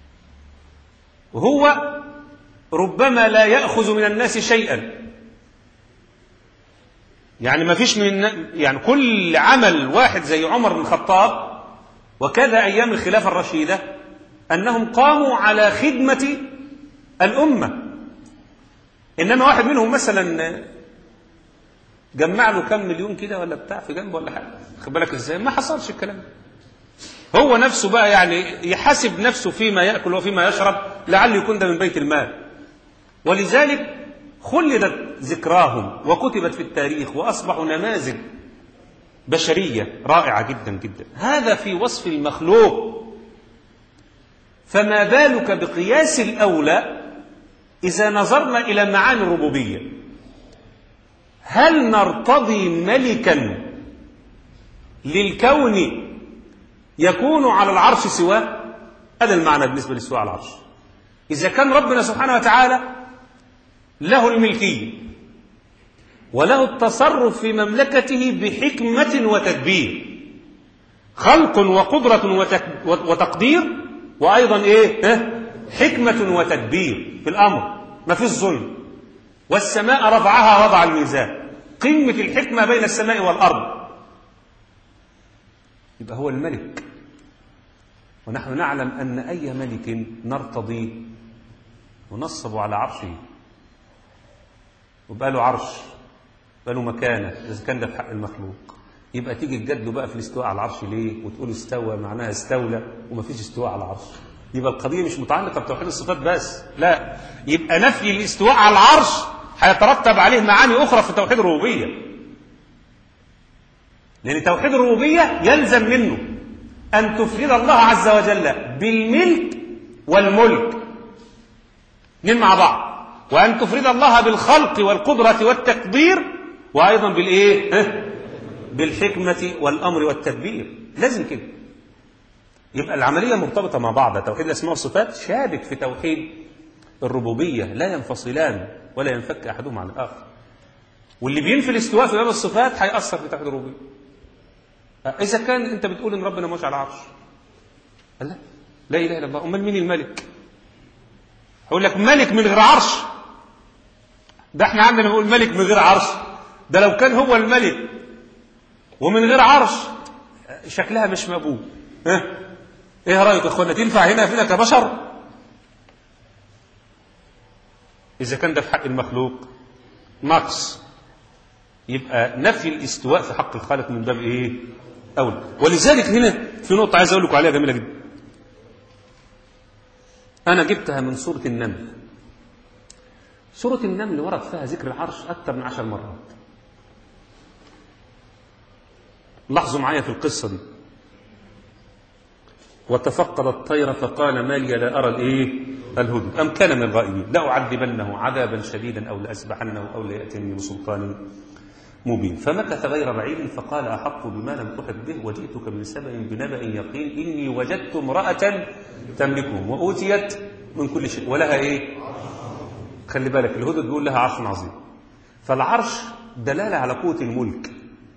وهو ربما لا يأخذ من الناس شيئا يعني ما فيش من يعني كل عمل واحد زي عمر بن الخطاب وكذا أيام الخلافة الرشيدة أنهم قاموا على خدمة الأمة إنما واحد منهم مثلا جمع له كم مليون كده ولا بتاع في جنبه ولا حاجة خد بالك إزاي ما حصلش الكلام هو نفسه بقى يعني يحاسب نفسه فيما يأكل وفيما يشرب لعل يكون ده من بيت المال ولذلك خلدت ذكراهم وكتبت في التاريخ وأصبحوا نماذج بشرية رائعة جدا جدا هذا في وصف المخلوق فما بالك بقياس الأولى إذا نظرنا إلى معاني الربوبية هل نرتضي ملكا للكون يكون على العرش سواه هذا المعنى بالنسبة للسواء على العرش إذا كان ربنا سبحانه وتعالى له الملكية وله التصرف في مملكته بحكمة وتدبير خلق وقدرة وتقدير وأيضا إيه حكمة وتدبير في الأمر ما فيش ظلم والسماء رفعها وضع الميزان قمة الحكمة بين السماء والأرض يبقى هو الملك ونحن نعلم أن أي ملك نرتضيه ونصب على عرشه وبقى له عرش بقى له مكانة إذا كان ده في حق المخلوق يبقى تيجي تجادله بقى في الاستواء على العرش ليه وتقول استوى معناها استولى وما فيش استواء على العرش يبقى القضية مش متعلقة بتوحيد الصفات بس لا يبقى نفي الاستواء على العرش هيترتب عليه معاني أخرى في توحيد الربوبية لأن توحيد الربوبية يلزم منه أن تفرد الله عز وجل بالملك والملك اثنين مع بعض وأن تفرد الله بالخلق والقدرة والتقدير وأيضا بالإيه؟ بالحكمة والأمر والتدبير لازم كده يبقى العملية مرتبطة مع بعض توحيد الأسماء والصفات شابك في توحيد الربوبية لا ينفصلان ولا ينفك أحدهما عن الآخر واللي بينفي الاستواء في باب الصفات هيأثر في توحيد الربوبية إذا كان أنت بتقول إن ربنا مش على العرش قال لا لا إله إلا الله أمال مين الملك هقول لك ملك من غير عرش ده احنا عندنا بنقول ملك من غير عرش ده لو كان هو الملك ومن غير عرش شكلها مش مقبول ها ايه رايك يا اخوانا تنفع هنا فينا كبشر اذا كان ده في حق المخلوق نقص يبقى نفي الاستواء في حق الخالق من باب ايه اولى ولذلك هنا في نقطه عايز اقول لكم عليها جميله جدا انا جبتها من سوره النمل سوره النمل ورد فيها ذكر العرش اكثر من عشر مرات لاحظوا معايا في القصه دي وتفقد الطير فقال ما لي لا أرى الإيه الهدى أم كان من الغائبين لأعذبنه عذابا شديدا أو لأسبحنه أو ليأتيني بسلطان مبين فمكث غير بعيد فقال أحط بما لم تحط به وجئتك من سبأ بنبأ يقين إني وجدت امرأة تملكهم وأوتيت من كل شيء ولها إيه خلي بالك الهدى بيقول لها عرش عظيم فالعرش دلالة على قوة الملك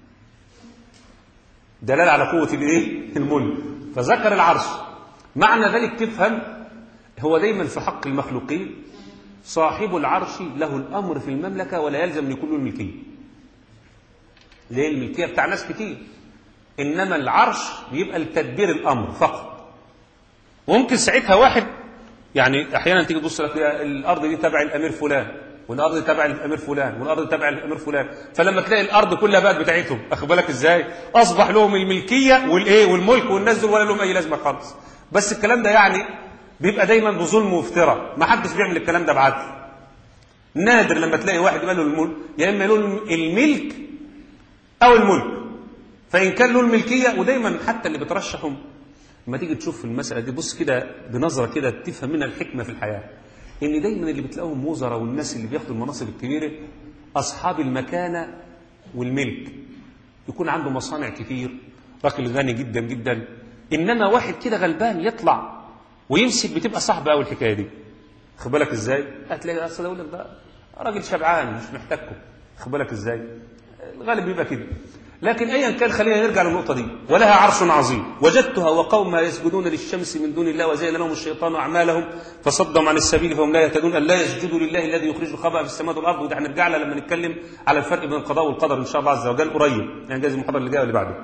دلالة على قوة الإيه الملك فذكر العرش معنى ذلك تفهم هو دايما في حق المخلوقين صاحب العرش له الأمر في المملكة ولا يلزم أن يكون له الملكية ليه الملكية بتاع ناس كتير إنما العرش بيبقى لتدبير الأمر فقط وممكن ساعتها واحد يعني أحيانا تيجي تبص لك الأرض دي تبع الأمير فلان والارض دي تبع الامير فلان والارض دي تبع الامير فلان فلما تلاقي الارض كلها بقت بتاعتهم اخد بالك ازاي اصبح لهم الملكيه والايه والملك والناس دول ولا لهم اي لازمه خالص بس الكلام ده يعني بيبقى دايما بظلم وافتراء ما حدش بيعمل الكلام ده بعدل نادر لما تلاقي واحد يبقى له الملك يا اما له الملك او الملك فان كان له الملكيه ودايما حتى اللي بترشحهم لما تيجي تشوف المساله دي بص كده بنظره كده تفهم منها الحكمه في الحياه ان دايما اللي بتلاقوهم وزراء والناس اللي بياخدوا المناصب الكبيره اصحاب المكانه والملك يكون عنده مصانع كتير راجل غني جدا جدا انما واحد كده غلبان يطلع ويمسك بتبقى صعبه قوي الحكايه دي خد بالك ازاي هتلاقي اصل اقول لك ده راجل شبعان مش محتاجكم خد بالك ازاي الغالب بيبقى كده لكن ايا كان خلينا نرجع للنقطه دي ولها عرش عظيم وجدتها وقومها يسجدون للشمس من دون الله وزين لهم الشيطان اعمالهم فصدهم عن السبيل فهم لا يهتدون ان لا يسجدوا لله الذي يخرج الخبأ في السماوات والارض وده هنرجع لها لما نتكلم على الفرق بين القضاء والقدر ان شاء الله عز وجل قريب يعني جايز المحاضره اللي جايه واللي بعده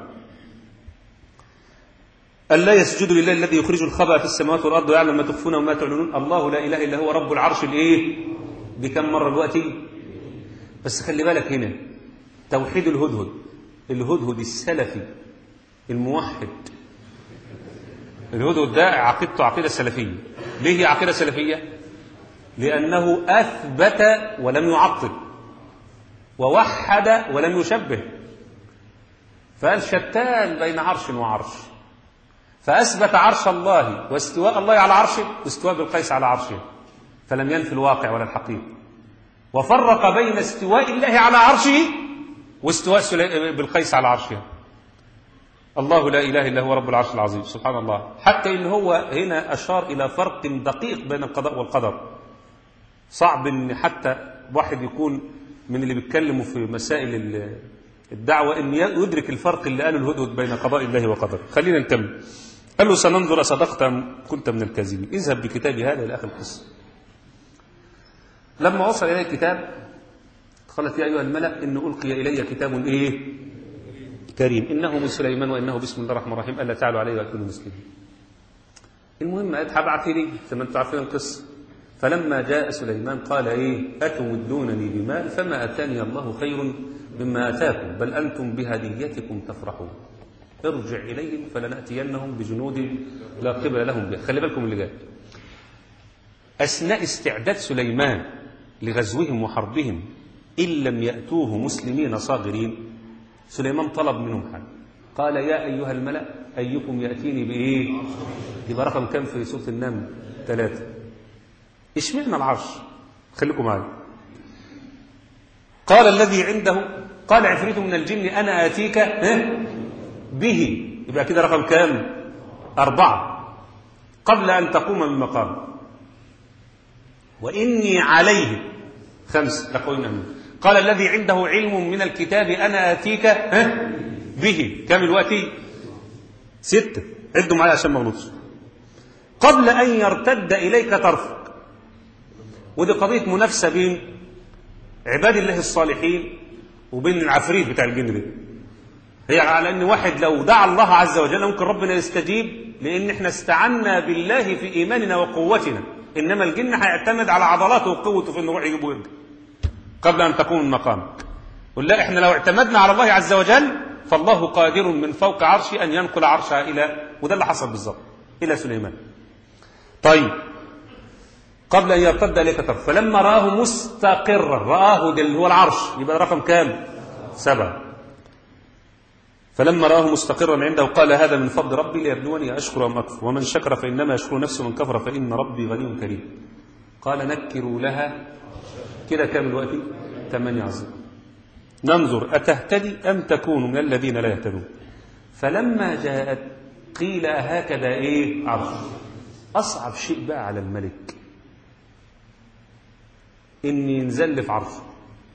أن لا يسجدوا لله الذي يخرج الخبأ في السماوات والأرض ويعلم ما تخفون وما تعلنون الله لا إله إلا هو رب العرش الإيه بكم مرة دلوقتي بس خلي بالك هنا توحيد الهدهد الهدهد السلفي الموحد الهدهد ده عقيدته عقيدة سلفية ليه هي عقيدة سلفية لأنه أثبت ولم يعطل ووحد ولم يشبه فقال شتان بين عرش وعرش فأثبت عرش الله واستواء الله على عرشه واستواء بالقيس على عرشه فلم ينفي الواقع ولا الحقيقة وفرق بين استواء الله على عرشه واستواء بالقيس على عرشه الله لا إله إلا هو رب العرش العظيم سبحان الله حتى إن هو هنا أشار إلى فرق دقيق بين القضاء والقدر صعب إن حتى واحد يكون من اللي بيتكلموا في مسائل الدعوة إن يدرك الفرق اللي قاله الهدهد بين قضاء الله وقدره خلينا نكمل قال له سننظر أصدقت أم كنت من الكاذبين اذهب بكتابي هذا إلى آخر القصة لما وصل إليه الكتاب قالت يا أيها الملأ إن ألقي إلي كتاب إيه كريم إنه من سليمان وإنه بسم الله الرحمن الرحيم ألا تعلوا عليه وأتوني مسلمين المهم قالت هبعت لي زي ما أنتم عارفين القصة فلما جاء سليمان قال إيه أتمدونني بمال فما أتاني الله خير مما أتاكم بل أنتم بهديتكم تفرحون ارجع إليهم فلنأتينهم بجنود لا قبل لهم بها خلي بالكم اللي جاي أثناء استعداد سليمان لغزوهم وحربهم إن لم يأتوه مسلمين صاغرين سليمان طلب منهم حاجة قال يا أيها الملأ أيكم يأتيني بإيه يبقى رقم كم في سورة النمل ثلاثة اشمعنى العرش خليكم معايا قال الذي عنده قال عفريت من الجن أنا آتيك به يبقى كده رقم كام أربعة قبل أن تقوم من مقام وإني عليه خمس لقوين أمين قال الذي عنده علم من الكتاب أنا آتيك ها به كم الوقت ستة عدوا معايا عشان ما اغلطش قبل أن يرتد إليك طرفك ودي قضية منافسة بين عباد الله الصالحين وبين العفريت بتاع الجن ده هي على ان واحد لو دعا الله عز وجل ممكن ربنا يستجيب لان احنا استعنا بالله في ايماننا وقوتنا انما الجن هيعتمد على عضلاته وقوته في انه يروح يجيب ويرجع قبل ان تقوم من مقامك قل لا احنا لو اعتمدنا على الله عز وجل فالله قادر من فوق عرشه ان ينقل عرشه الى وده اللي حصل بالظبط الى سليمان طيب قبل ان يرتد اليك طرف فلما راه مستقرا راه ده اللي هو العرش يبقى رقم كام سبعه فلما راه مستقرا عنده قال هذا من فضل ربي ليبلوني أشكر أم أكفر ومن شكر فإنما يشكر نفسه ومن كفر فإن ربي غني كريم قال نكروا لها كده كام الوقت ثمانية عظيم ننظر أتهتدي أم تكون من الذين لا يهتدون فلما جاءت قيل هكذا إيه عرش أصعب شيء بقى على الملك إن ينزل في عرشه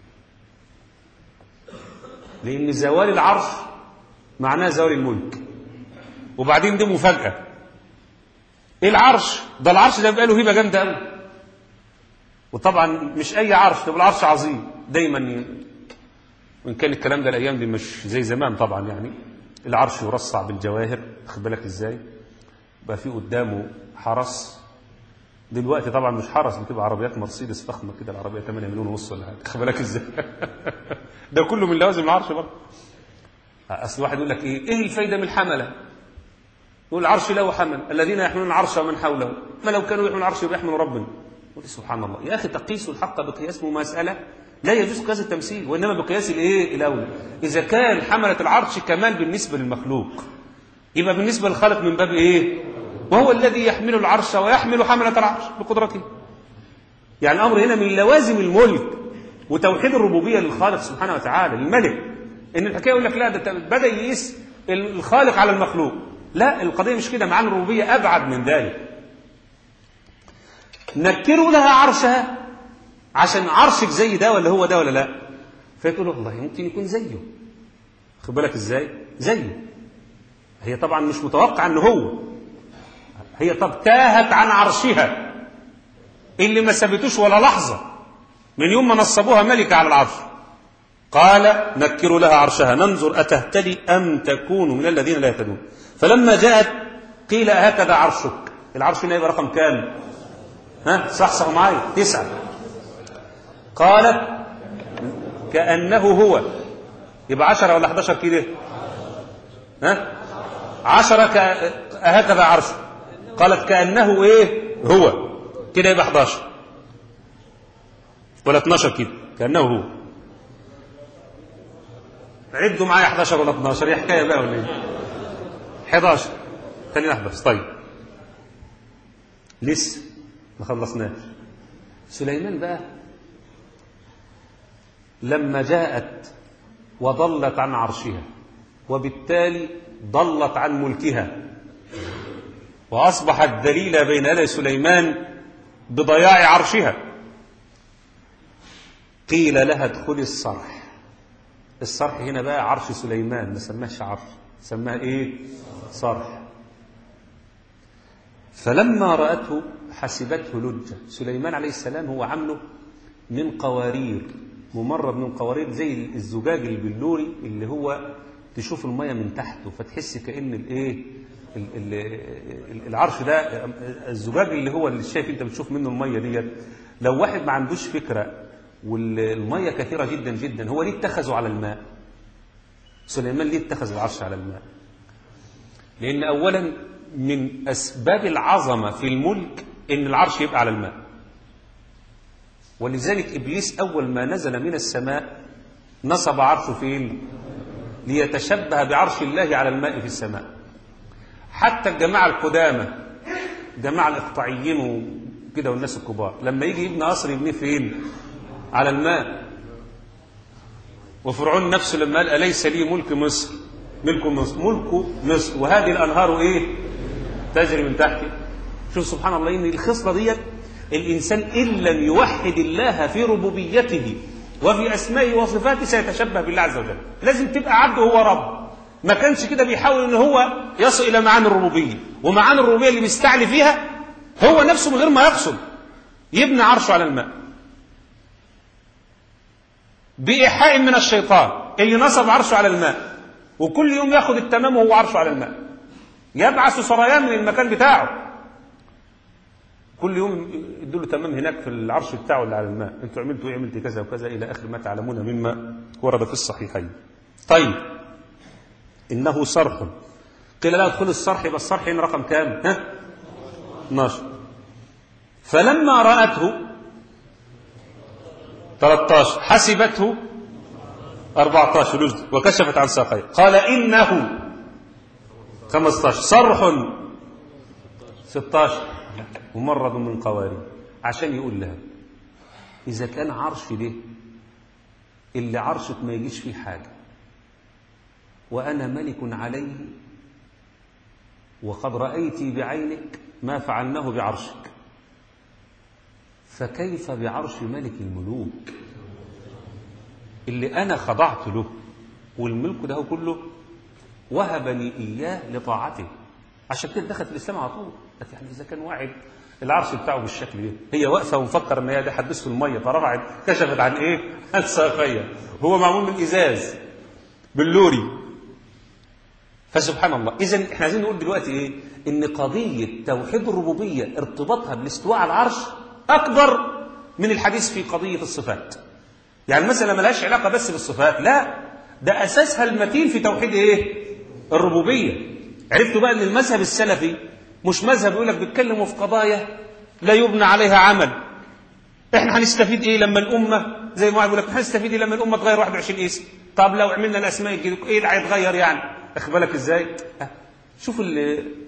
لأن زوال العرش معناه زوال الملك وبعدين دي مفاجأة ايه العرش ده العرش ده بقى له هيبة جامدة قوي وطبعا مش اي عرش ده العرش عظيم دايما ي... وان كان الكلام ده الايام دي مش زي زمان طبعا يعني العرش يرصع بالجواهر خد بالك ازاي بقى في قدامه حرس دلوقتي طبعا مش حرس بتبقى عربيات مرسيدس فخمه كده العربيه 8 مليون ونص ولا حاجه خد بالك ازاي ده كله من لوازم العرش برضه اصل واحد يقول لك ايه ايه الفايده من الحمله يقول العرش له حمل الذين يحملون العرش ومن حوله ما لو كانوا يحملون العرش يبقى يحملوا ربنا قلت سبحان الله يا اخي تقيس الحق بقياس مساله لا يجوز قياس التمثيل وانما بقياس الايه الاولى اذا كان حمله العرش كمال بالنسبه للمخلوق يبقى بالنسبه للخالق من باب ايه وهو الذي يحمل العرش ويحمل حمله العرش بقدرته يعني الامر هنا من لوازم الملك وتوحيد الربوبيه للخالق سبحانه وتعالى الملك ان الحكايه يقول لك لا ده بدا يقيس الخالق على المخلوق لا القضيه مش كده معنى الربوبيه ابعد من ذلك نكروا لها عرشها عشان عرشك زي ده ولا هو ده ولا لا فتقول والله ممكن يكون زيه خد بالك ازاي زيه هي طبعا مش متوقع ان هو هي طب تاهت عن عرشها اللي ما سابتوش ولا لحظه من يوم ما نصبوها ملكه على العرش قال نكروا لها عرشها ننظر أتهتدي أم تكون من الذين لا يهتدون فلما جاءت قيل هكذا عرشك العرش هنا يبقى رقم كام ها صحصحوا معايا تسعة قالت كأنه هو يبقى عشرة ولا 11 كده ها عشرة ك... هكذا عرشه قالت كأنه ايه هو كده يبقى 11 ولا 12 كده كأنه هو عدوا معايا 11 ولا 12 هي حكايه بقى ولا ايه 11 خلينا 11 طيب لسه ما خلصناش سليمان بقى لما جاءت وضلت عن عرشها وبالتالي ضلت عن ملكها واصبحت دليله بين يدي سليمان بضياع عرشها قيل لها ادخلي الصرح الصرح هنا بقى عرش سليمان ما سماهش عرش سماها ايه صرح فلما رأته حسبته لجة سليمان عليه السلام هو عامله من قوارير ممرد من قوارير زي الزجاج البلوري اللي هو تشوف المية من تحته فتحس كأن الايه العرش ده الزجاج اللي هو اللي شايف انت بتشوف منه المية ديت لو واحد ما عندوش فكرة والمية كثيرة جدا جدا هو ليه اتخذوا على الماء سليمان ليه اتخذ العرش على الماء لأن أولا من أسباب العظمة في الملك إن العرش يبقى على الماء ولذلك إبليس أول ما نزل من السماء نصب عرشه فين ليتشبه بعرش الله على الماء في السماء حتى الجماعة القدامى جماعة الإقطاعيين وكده والناس الكبار لما يجي يبني قصر يبنيه فين على الماء وفرعون نفسه لما قال أليس لي ملك مصر ملك مصر ملك مصر وهذه الأنهار إيه تجري من تحته شوف سبحان الله إن الخصلة ديت الإنسان إن لم يوحد الله في ربوبيته وفي أسمائه وصفاته سيتشبه بالله عز وجل لازم تبقى عبد هو رب ما كانش كده بيحاول ان هو يصل الى معاني الربوبيه ومعاني الربوبيه اللي بيستعلي فيها هو نفسه من غير ما يقصد يبني عرشه على الماء بإيحاء من الشيطان اللي نصب عرشه على الماء وكل يوم ياخد التمام وهو عرشه على الماء يبعث سريان من المكان بتاعه كل يوم يدوا له تمام هناك في العرش بتاعه اللي على الماء انتوا عملتوا ايه عملت كذا وكذا الى اخر ما تعلمون مما ورد في الصحيحين طيب انه صرح قيل لا ادخل الصرح يبقى الصرح هنا رقم كام ها 12 فلما راته 13 حسبته 14 رجل وكشفت عن ساقيه قال انه 15 صرح 16 ممرض من قوارير عشان يقول لها إذا كان عرش ده اللي عرشك ما يجيش فيه حاجة وأنا ملك عليه وقد رأيت بعينك ما فعلناه بعرشك فكيف بعرش ملك الملوك اللي أنا خضعت له والملك ده كله وهبني إياه لطاعته عشان كده دخلت الإسلام على طول قالت يعني إذا كان واحد العرش بتاعه بالشكل ده هي واقفة ومفكر إن هي دي حدث في المية فرفعت كشفت عن إيه؟ عن ساقية هو معمول من إزاز باللوري فسبحان الله إذا إحنا عايزين نقول دلوقتي إيه؟ إن قضية توحيد الربوبية ارتباطها بالاستواء على العرش أكبر من الحديث في قضية الصفات يعني مثلا ملهاش علاقة بس بالصفات لا ده أساسها المتين في توحيد إيه؟ الربوبية عرفتوا بقى ان المذهب السلفي مش مذهب يقول لك بيتكلموا في قضايا لا يبنى عليها عمل احنا هنستفيد ايه لما الامه زي ما واحد يقول لك هنستفيد ايه لما الامه تغير 21 اسم طب لو عملنا الاسماء الجديده ايه اللي هيتغير يعني اخد بالك ازاي ها. شوف ال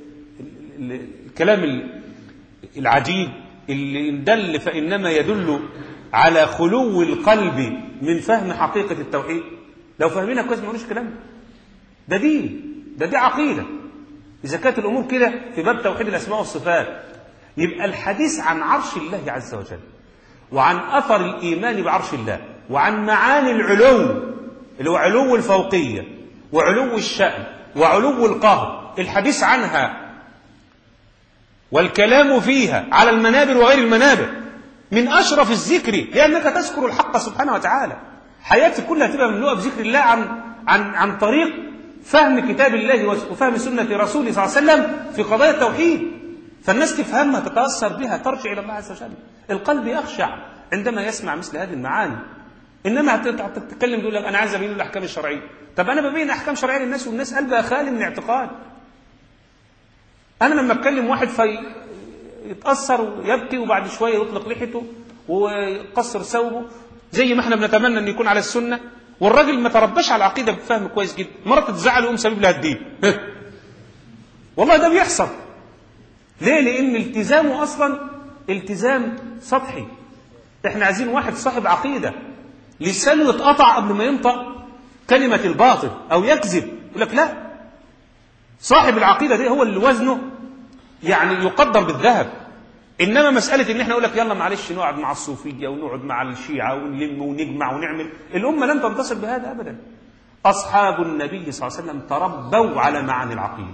ال الكلام العجيب اللي ان دل فانما يدل على خلو القلب من فهم حقيقه التوحيد لو فاهمينها كويس ملوش كلام ده دين ده دي عقيدة إذا كانت الأمور كده في باب توحيد الأسماء والصفات يبقى الحديث عن عرش الله عز وجل وعن أثر الإيمان بعرش الله وعن معاني العلو اللي هو علو الفوقية وعلو الشأن وعلو القهر الحديث عنها والكلام فيها على المنابر وغير المنابر من أشرف الذكر لأنك تذكر الحق سبحانه وتعالى حياتك كلها تبقى مملوءة بذكر الله عن عن عن طريق فهم كتاب الله وفهم سنة رسوله صلى الله عليه وسلم في قضايا التوحيد فالناس تفهمها تتأثر بها ترجع إلى الله عز وجل القلب يخشع عندما يسمع مثل هذه المعاني إنما تتكلم تقول لك أنا عايز أبين الأحكام الشرعية طب أنا ببين أحكام شرعية للناس والناس قلبها خالي من الاعتقاد أنا لما أتكلم واحد في يتأثر ويبكي وبعد شوية يطلق لحيته ويقصر ثوبه زي ما احنا بنتمنى أن يكون على السنة والراجل ما ترباش على العقيده بفهم كويس جدا مره تتزعل ويقوم سبب لها الدين والله ده بيحصل ليه لان التزامه اصلا التزام سطحي احنا عايزين واحد صاحب عقيده لسانه يتقطع قبل ما ينطق كلمه الباطل او يكذب يقول لك لا صاحب العقيده دي هو اللي وزنه يعني يقدر بالذهب انما مساله ان احنا نقول لك يلا معلش نقعد مع الصوفيه ونقعد مع الشيعه ونلم ونجمع ونعمل الامه لن تنتصر بهذا ابدا اصحاب النبي صلى الله عليه وسلم تربوا على معاني العقيده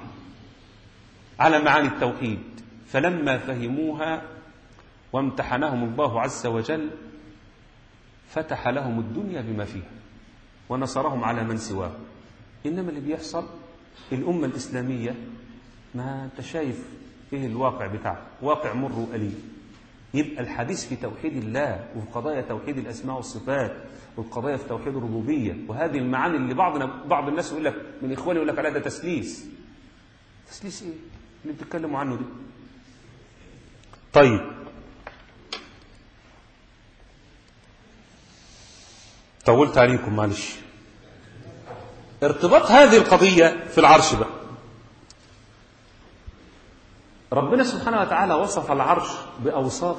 على معاني التوحيد فلما فهموها وامتحنهم الله عز وجل فتح لهم الدنيا بما فيها ونصرهم على من سواه انما اللي بيحصل الامه الاسلاميه ما انت شايف ايه الواقع بتاعه واقع مر وأليم يبقى الحديث في توحيد الله وفي قضايا توحيد الأسماء والصفات والقضايا في توحيد الربوبية وهذه المعاني اللي بعضنا بعض الناس يقول لك من إخواني يقول لك عليها ده تسليس تسليس إيه اللي بتتكلموا عنه دي طيب طولت عليكم معلش ارتباط هذه القضية في العرش بقى ربنا سبحانه وتعالى وصف العرش بأوصاف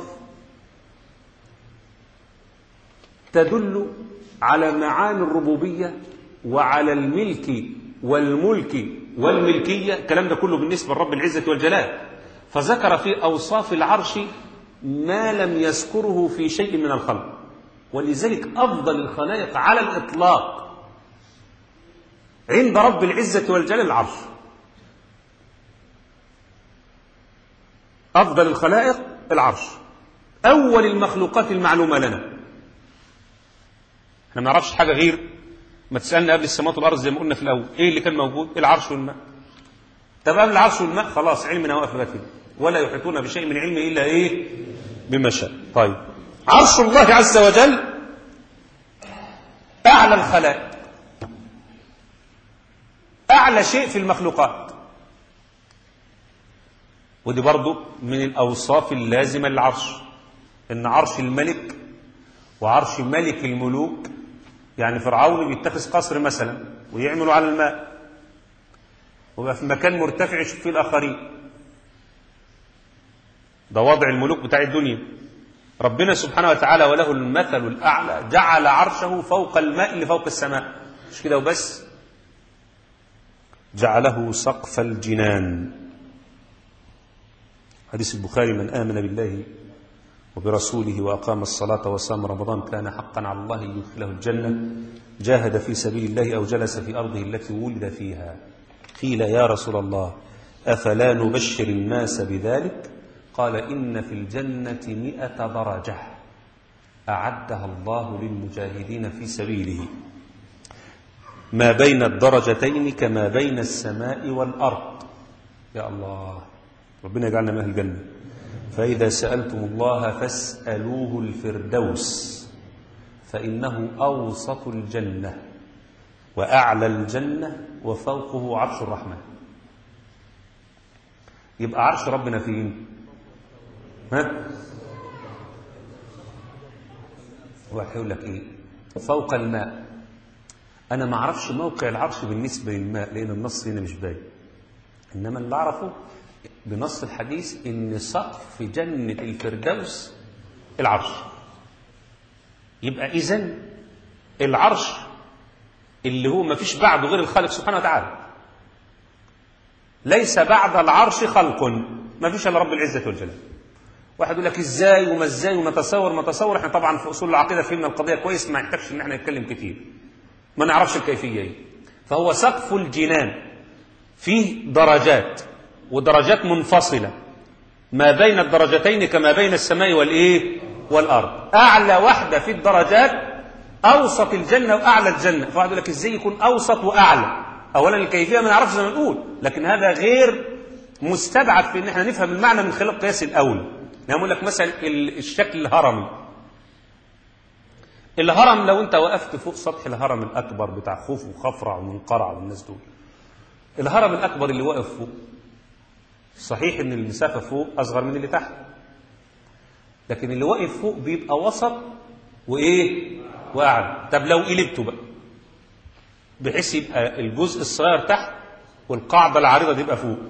تدل على معاني الربوبية وعلى الملك والملك والملكية الكلام ده كله بالنسبة لرب العزة والجلال فذكر في أوصاف العرش ما لم يذكره في شيء من الخلق ولذلك أفضل الخلائق على الإطلاق عند رب العزة والجلال العرش أفضل الخلائق العرش أول المخلوقات المعلومة لنا احنا ما نعرفش حاجة غير ما تسألنا قبل السماوات والأرض زي ما قلنا في الأول إيه اللي كان موجود العرش والماء طب قبل العرش والماء خلاص علمنا واقف لغايه كده ولا يحيطون بشيء من علمه إلا إيه بما شاء طيب عرش الله عز وجل أعلى الخلائق أعلى شيء في المخلوقات ودي برضو من الأوصاف اللازمة للعرش إن عرش الملك وعرش ملك الملوك يعني فرعون بيتخذ قصر مثلا ويعملوا على الماء ويبقى في مكان مرتفع يشوف فيه الآخرين ده وضع الملوك بتاع الدنيا ربنا سبحانه وتعالى وله المثل الأعلى جعل عرشه فوق الماء اللي فوق السماء مش كده وبس جعله سقف الجنان حديث البخاري من آمن بالله وبرسوله وأقام الصلاة وصام رمضان كان حقا على الله أن يدخله الجنة جاهد في سبيل الله أو جلس في أرضه التي ولد فيها قيل يا رسول الله أفلا نبشر الناس بذلك قال إن في الجنة مئة درجة أعدها الله للمجاهدين في سبيله ما بين الدرجتين كما بين السماء والأرض يا الله ربنا يجعلنا من أهل الجنة فإذا سألتم الله فاسألوه الفردوس فإنه أوسط الجنة وأعلى الجنة وفوقه عرش الرحمن يبقى عرش ربنا فين ها واحد يقول لك ايه فوق الماء انا ما اعرفش موقع العرش بالنسبه للماء لان النص هنا مش باين انما اللي اعرفه بنص الحديث ان سقف جنه الفردوس العرش يبقى اذا العرش اللي هو ما فيش بعده غير الخالق سبحانه وتعالى ليس بعد العرش خلق ما فيش الا رب العزه والجلال واحد يقول لك ازاي وما ازاي وما تصور ما تصور احنا طبعا في اصول العقيده فهمنا القضيه كويس ما يحتاجش ان احنا نتكلم كتير ما نعرفش الكيفيه ايه فهو سقف الجنان فيه درجات ودرجات منفصله ما بين الدرجتين كما بين السماء والايه والارض اعلى واحده في الدرجات اوسط الجنه واعلى الجنه فواحد يقول لك ازاي يكون اوسط واعلى اولا الكيفيه ما نعرفش زي ما نقول لكن هذا غير مستبعد في ان احنا نفهم المعنى من خلال قياس الاول يعني اقول لك مثلا الشكل الهرمي الهرم لو انت وقفت فوق سطح الهرم الاكبر بتاع خوف وخفرع ومنقرع والناس دول الهرم الاكبر اللي واقف فوق صحيح ان المسافه فوق اصغر من اللي تحت لكن اللي واقف فوق بيبقى وسط وايه واعلى طب لو قلبته بقى بحيث يبقى الجزء الصغير تحت والقاعده العريضه دي يبقى فوق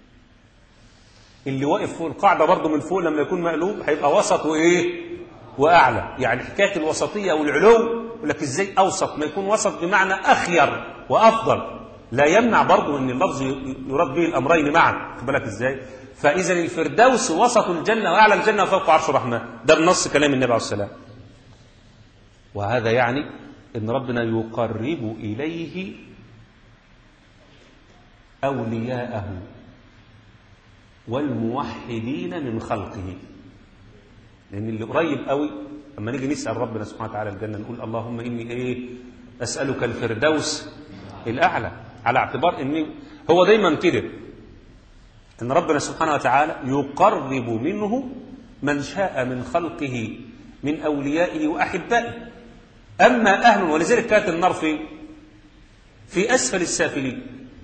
اللي واقف فوق القاعده برضه من فوق لما يكون مقلوب هيبقى وسط وايه واعلى يعني حكايه الوسطيه والعلو يقول لك ازاي اوسط ما يكون وسط بمعنى اخير وافضل لا يمنع برضه ان اللفظ يراد به الامرين معا خد بالك ازاي فاذا الفردوس وسط الجنه واعلى الجنه وفوق عرش الرحمن ده بنص كلام النبي عليه السلام وهذا يعني ان ربنا يقرب اليه اولياءه والموحدين من خلقه لان اللي قريب قوي اما نيجي نسال ربنا سبحانه وتعالى الجنه نقول اللهم اني ايه اسالك الفردوس الاعلى على اعتبار ان هو دايما كده ان ربنا سبحانه وتعالى يقرب منه من شاء من خلقه من اوليائه واحبائه اما اهل ولذلك كانت النار في في اسفل السافلين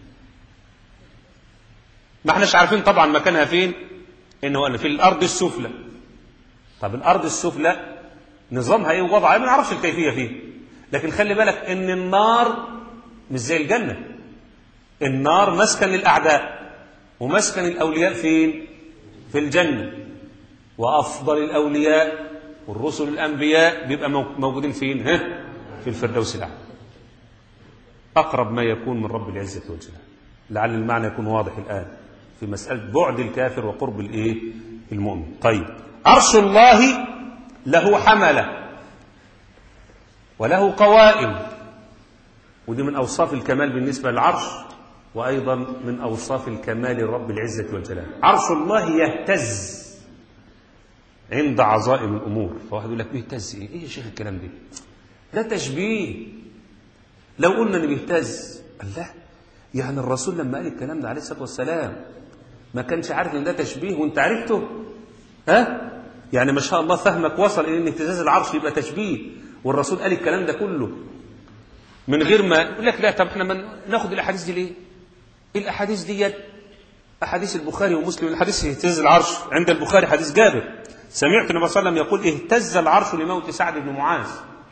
ما احناش عارفين طبعا مكانها فين ان هو في الارض السفلى طب الارض السفلى نظامها ايه ووضعها ايه ما نعرفش الكيفيه فيه لكن خلي بالك ان النار مش زي الجنه النار مسكن للاعداء ومسكن الاولياء فين في الجنه وافضل الاولياء والرسل الانبياء بيبقى موجودين فين ها في الفردوس الاعلى اقرب ما يكون من رب العزه والجلال لعل المعنى يكون واضح الان في مسألة بعد الكافر وقرب الإيه؟ المؤمن طيب عرش الله له حملة وله قوائم ودي من أوصاف الكمال بالنسبة للعرش وأيضا من أوصاف الكمال لرب العزة والجلال عرش الله يهتز عند عظائم الأمور فواحد يقول لك بيهتز إيه؟ إيه يا شيخ الكلام ده ده تشبيه لو قلنا إن بيهتز الله يعني الرسول لما قال الكلام ده عليه الصلاة والسلام ما كانش عارف إن ده تشبيه وأنت عرفته ها يعني ما شاء الله فهمك وصل إلى إن اهتزاز العرش يبقى تشبيه والرسول قال الكلام ده كله من غير ما يقول لك لا طب احنا ما ناخد الاحاديث دي ليه؟ الاحاديث دي احاديث البخاري ومسلم الحديث اهتز العرش عند البخاري حديث جابر سمعت النبي صلى الله عليه وسلم يقول اهتز العرش لموت سعد بن معاذ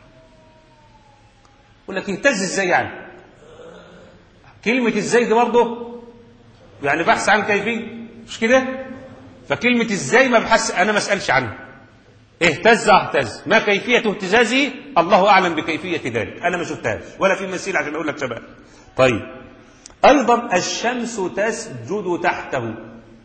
يقول لك اهتز ازاي يعني؟ كلمة ازاي دي برضه يعني بحث عن كيفية مش كده؟ فكلمة ازاي ما بحث انا ما اسالش عنها اهتز اهتز ما كيفية اهتزازه الله أعلم بكيفية ذلك أنا ما شفتهاش ولا في مثيل عشان أقول لك شباب طيب أيضا الشمس تسجد تحته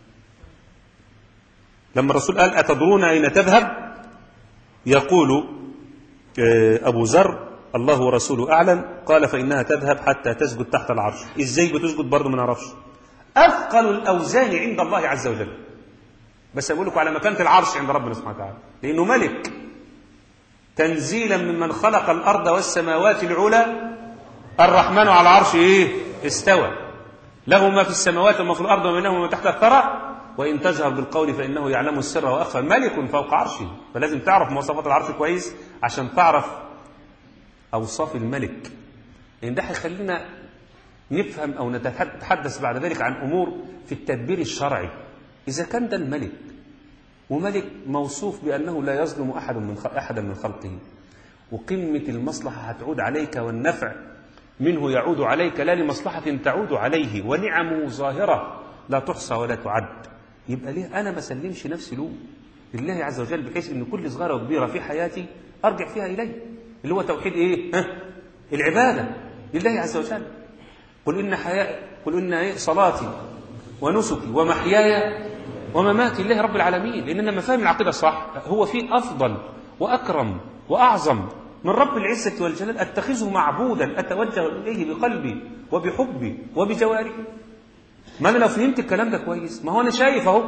لما الرسول قال أتدرون أين تذهب يقول أبو ذر الله ورسوله أعلم قال فإنها تذهب حتى تسجد تحت العرش إزاي بتسجد برضه ما نعرفش أثقل الأوزان عند الله عز وجل بس أقول لكم على مكانة العرش عند ربنا سبحانه وتعالى لأنه ملك تنزيلا ممن خلق الأرض والسماوات العلى الرحمن على العرش إيه استوى له ما في السماوات وما في الأرض وما بينهما وما تحت الثرى وإن تجهر بالقول فإنه يعلم السر وأخفى ملك فوق عرشه فلازم تعرف مواصفات العرش كويس عشان تعرف أوصاف الملك لأن ده هيخلينا نفهم أو نتحدث بعد ذلك عن أمور في التدبير الشرعي إذا كان ده الملك وملك موصوف بأنه لا يظلم أحد من أحدا من خلقه وقمة المصلحة هتعود عليك والنفع منه يعود عليك لا لمصلحة تعود عليه ونعمه ظاهرة لا تحصى ولا تعد يبقى ليه أنا ما سلمش نفسي له لله عز وجل بحيث أن كل صغيرة وكبيرة في حياتي أرجع فيها إليه اللي هو توحيد إيه؟ ها؟ العبادة لله عز وجل قل إن حياء قل إن إيه؟ صلاتي ونسكي ومحياي ومماتي لله رب العالمين لأن لما فاهم العقيدة صح هو في أفضل وأكرم وأعظم من رب العزة والجلال أتخذه معبودا أتوجه إليه بقلبي وبحبي وبجوارحي ما أنا لو فهمت الكلام ده كويس ما هو أنا شايف أهو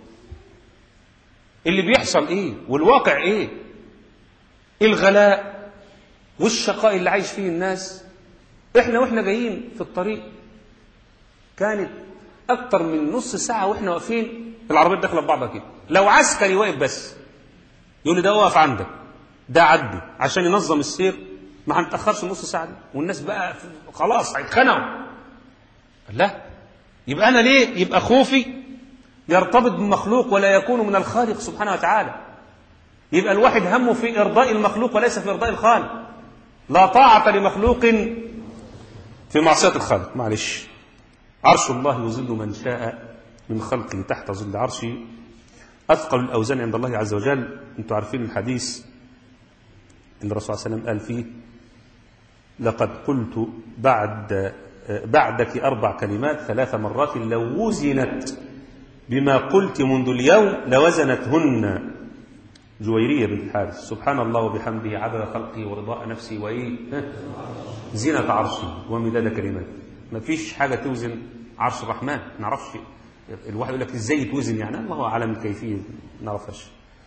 اللي بيحصل إيه والواقع إيه الغلاء والشقاء اللي عايش فيه الناس إحنا وإحنا جايين في الطريق كانت أكتر من نص ساعة وإحنا واقفين العربيات داخلة ببعضها كده لو عسكري واقف بس يقول لي ده واقف عندك ده عدي عشان ينظم السير ما هنتأخرش نص ساعة دي والناس بقى خلاص هيتخنقوا لا يبقى أنا ليه يبقى خوفي يرتبط بمخلوق ولا يكون من الخالق سبحانه وتعالى يبقى الواحد همه في إرضاء المخلوق وليس في إرضاء الخالق لا طاعة لمخلوق في معصية الخالق معلش عرش الله يظل من شاء من خلقه تحت ظل عرشه أثقل الأوزان عند الله عز وجل أنتم عارفين الحديث اللي الرسول صلى الله عليه وسلم قال فيه لقد قلت بعد بعدك أربع كلمات ثلاث مرات لو وزنت بما قلت منذ اليوم لوزنتهن جويرية بنت الحارث سبحان الله وبحمده عدد خلقه ورضاء نفسي وإيه زينة عرشه ومداد كلماته ما فيش حاجة توزن عرش الرحمن ما نعرفش الواحد يقول لك ازاي يتوزن يعني الله اعلم الكيفيه ما نعرفهاش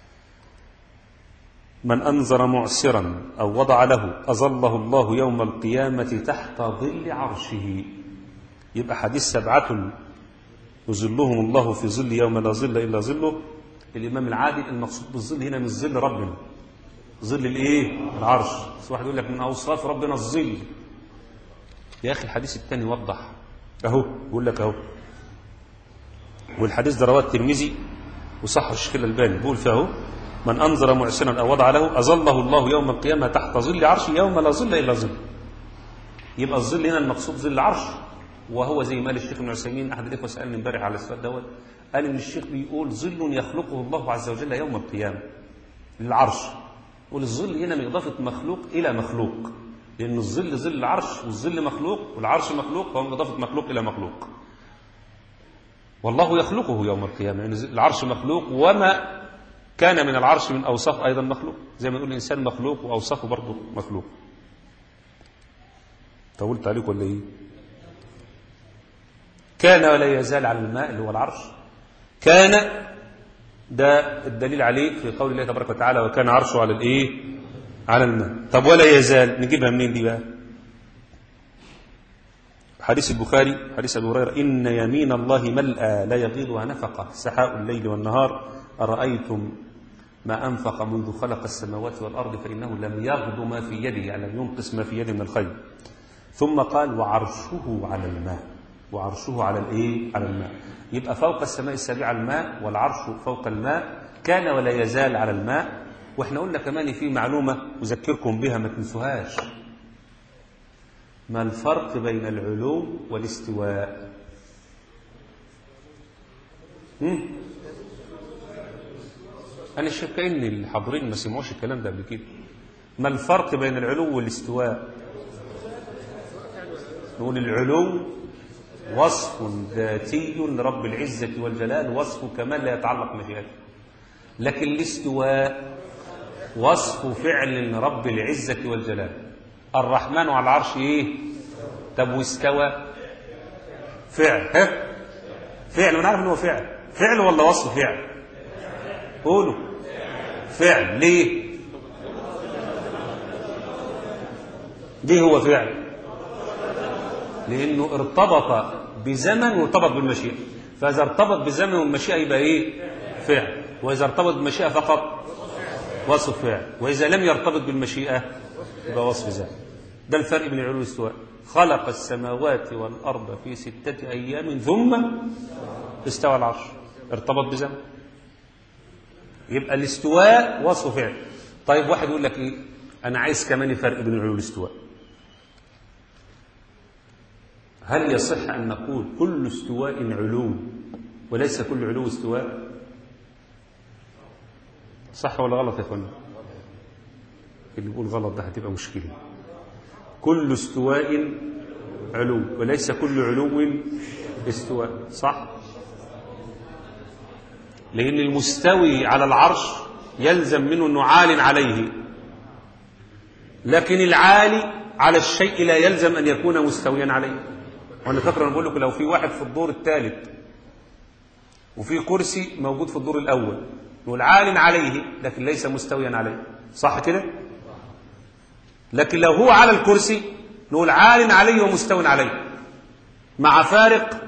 من انذر معسرا او وضع له اظله الله يوم القيامه تحت ظل عرشه يبقى حديث سبعه يظلهم الله في ظل يوم لا ظل الا ظله الامام العادل المقصود بالظل هنا مش ظل ربنا ظل الايه العرش بس واحد يقول لك من اوصاف ربنا الظل يا اخي الحديث الثاني وضح اهو بيقول لك اهو والحديث ده رواه الترمذي وصح الشيخ الألباني بيقول فيه اهو من أنظر معسرا أو وضع له أظله الله يوم القيامة تحت ظل عرشه يوم لا ظل إلا ظل يبقى الظل هنا المقصود ظل عرش وهو زي ما قال الشيخ ابن عثيمين أحد الإخوة سألني امبارح على السؤال دوت قال إن الشيخ بيقول ظل يخلقه الله عز وجل يوم القيامة للعرش والظل هنا من إضافة مخلوق إلى مخلوق لأن الظل ظل العرش والظل مخلوق والعرش مخلوق فهو من إضافة مخلوق إلى مخلوق والله يخلقه يوم القيامة يعني العرش مخلوق وما كان من العرش من أوصاف أيضا مخلوق زي ما نقول الإنسان مخلوق وأوصافه برضه مخلوق طولت عليك ولا إيه كان ولا يزال على الماء اللي هو العرش كان ده الدليل عليه في قول الله تبارك وتعالى وكان عرشه على الايه على الماء طب ولا يزال نجيبها منين دي بقى حديث البخاري حديث ابي هريره ان يمين الله ملأى لا يغيضها نفقه سحاء الليل والنهار ارايتم ما انفق منذ خلق السماوات والارض فانه لم يغض ما في يده يعني لم ينقص ما في يده من الخير ثم قال وعرشه على الماء وعرشه على الايه على الماء يبقى فوق السماء السابعه الماء والعرش فوق الماء كان ولا يزال على الماء واحنا قلنا كمان في معلومه اذكركم بها ما تنسوهاش ما الفرق بين العلو والاستواء هم؟ انا شايف كأن الحاضرين ما سمعوش الكلام ده قبل كده ما الفرق بين العلو والاستواء نقول العلو وصف ذاتي لرب العزة والجلال وصف كمال لا يتعلق بمشيئته لكن الاستواء وصف فعل لرب العزة والجلال الرحمن على العرش ايه طب واستوى فعل ها فعل انا عارف ان هو فعل فعل ولا وصف فعل قولوا فعل ليه ليه هو فعل لانه ارتبط بزمن وارتبط بالمشيئه فاذا ارتبط بزمن والمشيئه يبقى ايه فعل واذا ارتبط بالمشيئه فقط وصف فعل واذا لم يرتبط بالمشيئه يبقى وصف ذات ده الفرق بين العلو والاستواء خلق السماوات والارض في سته ايام ثم استوى العرش ارتبط بزمن يبقى الاستواء وصف فعل طيب واحد يقول لك ايه انا عايز كمان فرق بين العلو والاستواء هل يصح أن نقول كل استواء علو وليس كل علو استواء صح ولا غلط يا اخوانا اللي يقول غلط ده هتبقى مشكلة كل استواء علو وليس كل علو استواء صح لأن المستوي على العرش يلزم منه أنه عال عليه لكن العالي على الشيء لا يلزم أن يكون مستويا عليه وانا فاكر انا بقول لكم لو في واحد في الدور الثالث وفي كرسي موجود في الدور الاول نقول عال عليه لكن ليس مستويا عليه صح كده لكن لو هو على الكرسي نقول عال عليه ومستو عليه مع فارق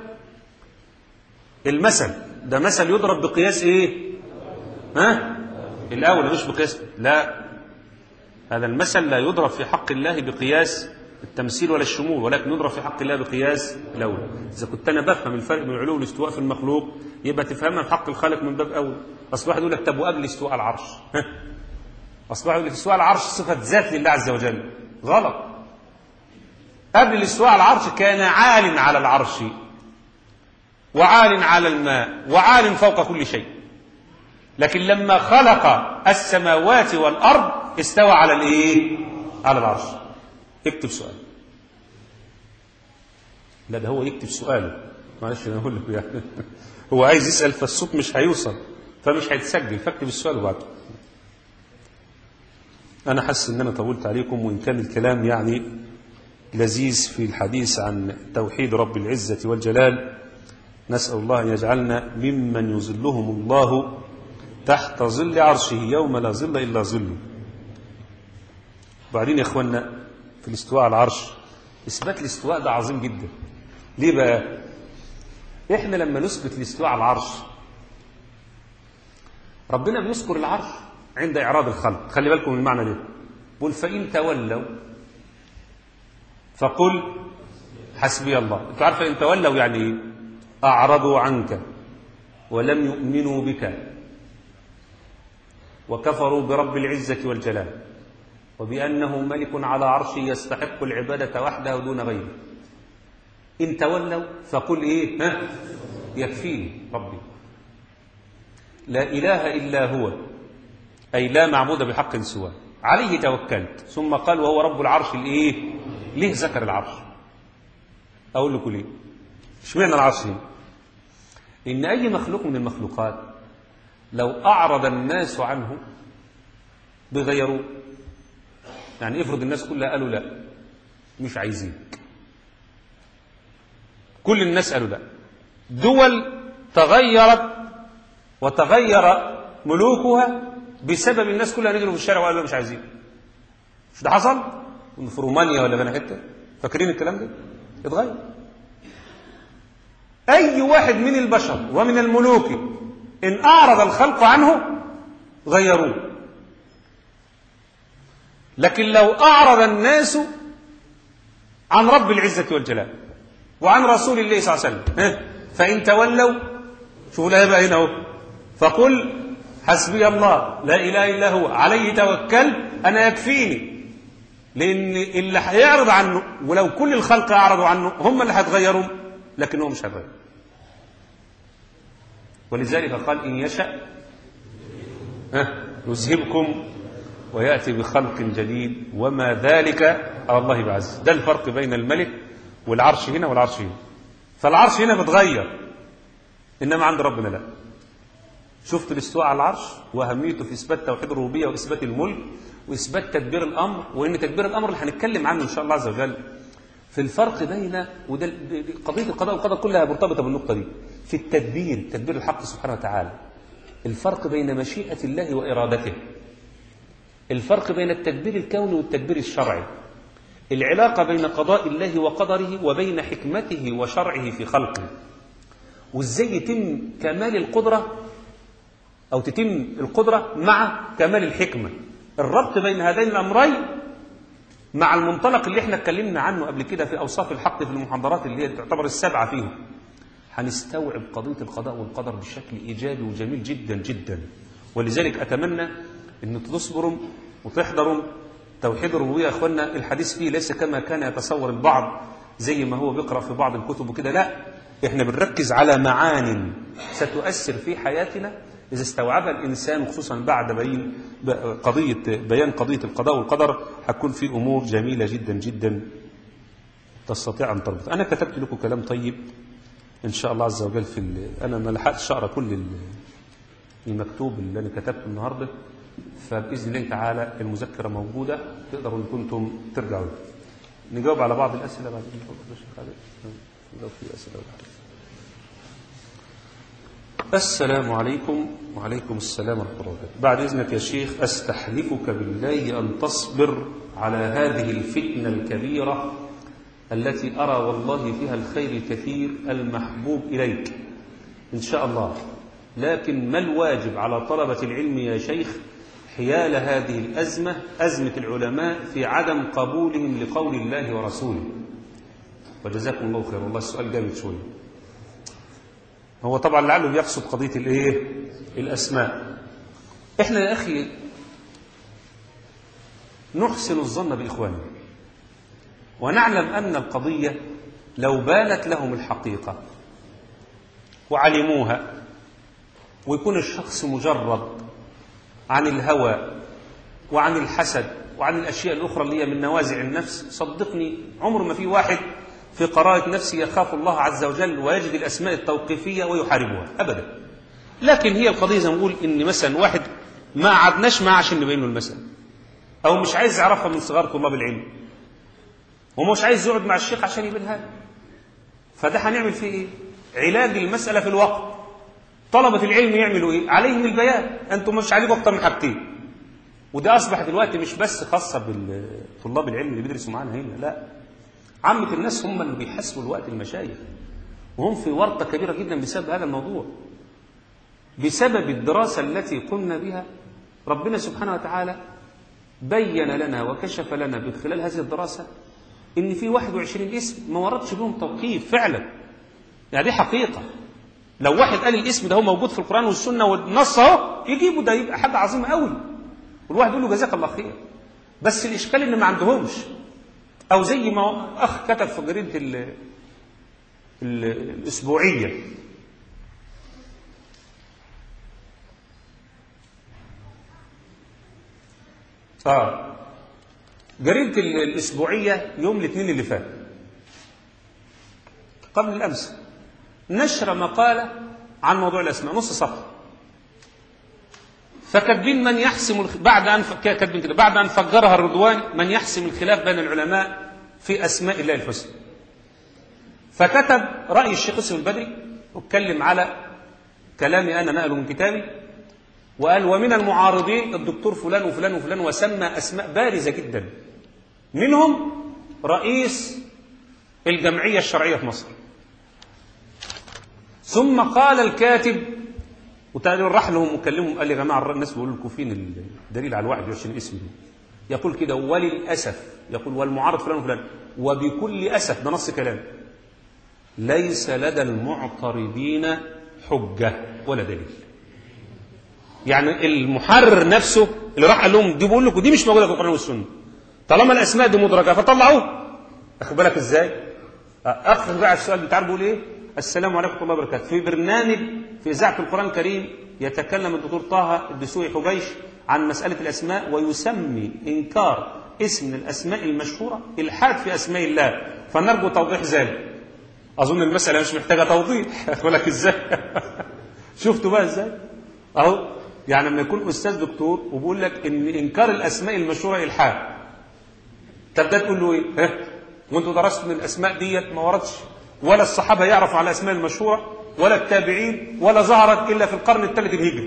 المثل ده مثل يضرب بقياس ايه ها الاول مش بقياس لا هذا المثل لا يضرب في حق الله بقياس التمثيل ولا الشمول ولكن يضرب في حق الله بقياس الاول اذا كنت انا بفهم الفرق بين العلو والاستواء في المخلوق يبقى تفهمها في حق الخالق من باب اول اصل واحد يقول لك طب واجل استواء العرش اصل واحد يقول لك استواء العرش صفه ذات لله عز وجل غلط قبل الاستواء على العرش كان عال على العرش وعال على الماء وعال فوق كل شيء لكن لما خلق السماوات والارض استوى على الايه على العرش اكتب سؤال لا ده هو يكتب سؤاله معلش انا اقول لك يعني هو عايز يسال فالصوت مش هيوصل فمش هيتسجل فاكتب السؤال وبعده انا حاسس ان انا طولت عليكم وان كان الكلام يعني لذيذ في الحديث عن توحيد رب العزه والجلال نسال الله ان يجعلنا ممن يظلهم الله تحت ظل عرشه يوم لا ظل الا ظله وبعدين يا اخوانا في الاستواء على العرش اثبات الاستواء ده عظيم جدا ليه بقى احنا لما نثبت الاستواء على العرش ربنا بيذكر العرش عند اعراض الخلق خلي بالكم من المعنى ده قل فان تولوا فقل حسبي الله انتوا عارفه ان تولوا يعني ايه اعرضوا عنك ولم يؤمنوا بك وكفروا برب العزه والجلال وبأنه ملك على عرشه يستحق العبادة وحده دون غيره إن تولوا فقل إيه ها يكفيني ربي لا إله إلا هو أي لا معبود بحق سواه عليه توكلت ثم قال وهو رب العرش الإيه ليه ذكر العرش أقول لكم ليه اشمعنى العرش هنا إن أي مخلوق من المخلوقات لو أعرض الناس عنه بغيروه يعني افرض الناس كلها قالوا لا مش عايزينك كل الناس قالوا لا دول تغيرت وتغير ملوكها بسبب الناس كلها نزلوا في الشارع وقالوا لا مش عايزين مش ده حصل في رومانيا ولا في حته فاكرين الكلام ده اتغير اي واحد من البشر ومن الملوك ان اعرض الخلق عنه غيروه لكن لو اعرض الناس عن رب العزه والجلال وعن رسول الله صلى الله عليه وسلم ها؟ فان تولوا شوفوا الايه بقى هنا اهو فقل حسبي الله لا اله الا هو عليه توكل انا يكفيني لان اللي هيعرض عنه ولو كل الخلق اعرضوا عنه هم اللي هيتغيروا لكن هو مش هيتغير ولذلك قال ان يشاء ها يذهبكم وياتي بخلق جديد وما ذلك على الله بعز ده الفرق بين الملك والعرش هنا والعرش هنا فالعرش هنا بتغير انما عند ربنا لا شفت الاستواء على العرش واهميته في اثبات توحيد الربوبيه واثبات الملك واثبات تدبير الامر وان تدبير الامر اللي هنتكلم عنه ان شاء الله عز وجل في الفرق بين وده قضيه القضاء والقدر كلها مرتبطه بالنقطه دي في التدبير تدبير الحق سبحانه وتعالى الفرق بين مشيئه الله وارادته الفرق بين التدبير الكوني والتدبير الشرعي العلاقه بين قضاء الله وقدره وبين حكمته وشرعه في خلقه وازاي يتم كمال القدره أو تتم القدرة مع كمال الحكمة الربط بين هذين الأمرين مع المنطلق اللي احنا اتكلمنا عنه قبل كده في أوصاف الحق في المحاضرات اللي هي تعتبر السبعة فيهم هنستوعب قضية القضاء والقدر بشكل إيجابي وجميل جدا جدا ولذلك أتمنى أن تصبروا وتحضروا توحيد الربوبية يا أخوانا الحديث فيه ليس كما كان يتصور البعض زي ما هو بيقرأ في بعض الكتب وكده لا احنا بنركز على معان ستؤثر في حياتنا إذا استوعبها الإنسان خصوصا بعد بين قضية بيان قضية القضاء والقدر هتكون في أمور جميلة جدا جدا تستطيع أن تربط أنا كتبت لكم كلام طيب إن شاء الله عز وجل في أنا ما لحقتش أقرأ كل المكتوب اللي أنا كتبته النهاردة فبإذن الله تعالى المذكرة موجودة تقدروا إن كنتم ترجعوا نجاوب على بعض الأسئلة بعد لو في أسئلة ولا حاجة السلام عليكم وعليكم السلام ورحمة الله وبركاته بعد إذنك يا شيخ أستحلفك بالله أن تصبر على هذه الفتنة الكبيرة التي أرى والله فيها الخير الكثير المحبوب إليك إن شاء الله لكن ما الواجب على طلبة العلم يا شيخ حيال هذه الأزمة أزمة العلماء في عدم قبولهم لقول الله ورسوله وجزاكم الله خير والله السؤال جامد شويه هو طبعا لعله بيقصد قضية الايه الأسماء احنا يا أخي نحسن الظن بإخواننا ونعلم أن القضية لو بانت لهم الحقيقة وعلموها ويكون الشخص مجرد عن الهوى وعن الحسد وعن الأشياء الأخرى اللي هي من نوازع النفس صدقني عمر ما في واحد في قراءة نفسه يخاف الله عز وجل ويجد الأسماء التوقيفية ويحاربها أبدا لكن هي القضية زي ما نقول إن مثلا واحد ما عدناش معاه عشان نبين له المثل أو مش عايز يعرفها من صغار طلاب العلم ومش عايز يقعد مع الشيخ عشان يبينها له فده هنعمل فيه إيه؟ علاج المسألة في الوقت طلبة العلم يعملوا إيه؟ عليهم البيان أنتم مش عليكم أكتر من حاجتين وده أصبح دلوقتي مش بس خاصة بالطلاب العلم اللي بيدرسوا معانا هنا لا عامة الناس هم اللي بيحسبوا الوقت المشايخ وهم في ورطة كبيرة جدا بسبب هذا الموضوع بسبب الدراسة التي قمنا بها ربنا سبحانه وتعالى بين لنا وكشف لنا من خلال هذه الدراسة إن في 21 اسم ما وردش بهم توقيف فعلا يعني دي حقيقة لو واحد قال الاسم ده هو موجود في القرآن والسنة والنص اهو يجيبه ده يبقى حاجة عظيمة قوي والواحد يقول له جزاك الله خير بس الإشكال إن ما عندهمش أو زي ما أخ كتب في جريدة ال ال الأسبوعية آه جريدة الأسبوعية يوم الاثنين اللي فات قبل الأمس نشر مقالة عن موضوع الأسماء نص صفحة فكاتبين من يحسم الخ... بعد ان ف... كاتبين كده بعد ان فجرها الرضوان من يحسم الخلاف بين العلماء في اسماء الله الحسنى فكتب راي الشيخ يوسف البدري واتكلم على كلامي انا نقله من كتابي وقال ومن المعارضين الدكتور فلان وفلان وفلان وسمى اسماء بارزه جدا منهم رئيس الجمعيه الشرعيه في مصر ثم قال الكاتب وتقريبا راح لهم وكلمهم قال لي يا جماعه الناس بيقولوا لكم فين الدليل على 21 اسم دي يقول كده وللاسف يقول والمعارض فلان وفلان وبكل اسف ده نص كلام ليس لدى المعترضين حجه ولا دليل يعني المحرر نفسه اللي راح قال لهم دي بقول لكم دي مش موجوده في القران والسنه طالما الاسماء دي مدركه فطلعوها واخد بالك ازاي؟ اخر بقى السؤال بتاع بيقول ايه؟ السلام عليكم ورحمه الله وبركاته في برنامج في اذاعه القران الكريم يتكلم الدكتور طه الدسوقي حجيش عن مساله الاسماء ويسمي انكار اسم من الاسماء المشهوره الحاد في اسماء الله فنرجو توضيح ذلك اظن المساله مش محتاجه توضيح اخد بالك ازاي؟ شفتوا بقى ازاي؟ اهو يعني لما يكون استاذ دكتور وبيقول لك ان انكار الاسماء المشهوره الحاد طب ده تقول له ايه؟ ها؟ وانتوا درستوا ان الاسماء ديت ما وردش ولا الصحابه يعرفوا على الاسماء المشهوره ولا التابعين ولا ظهرت الا في القرن الثالث الهجري.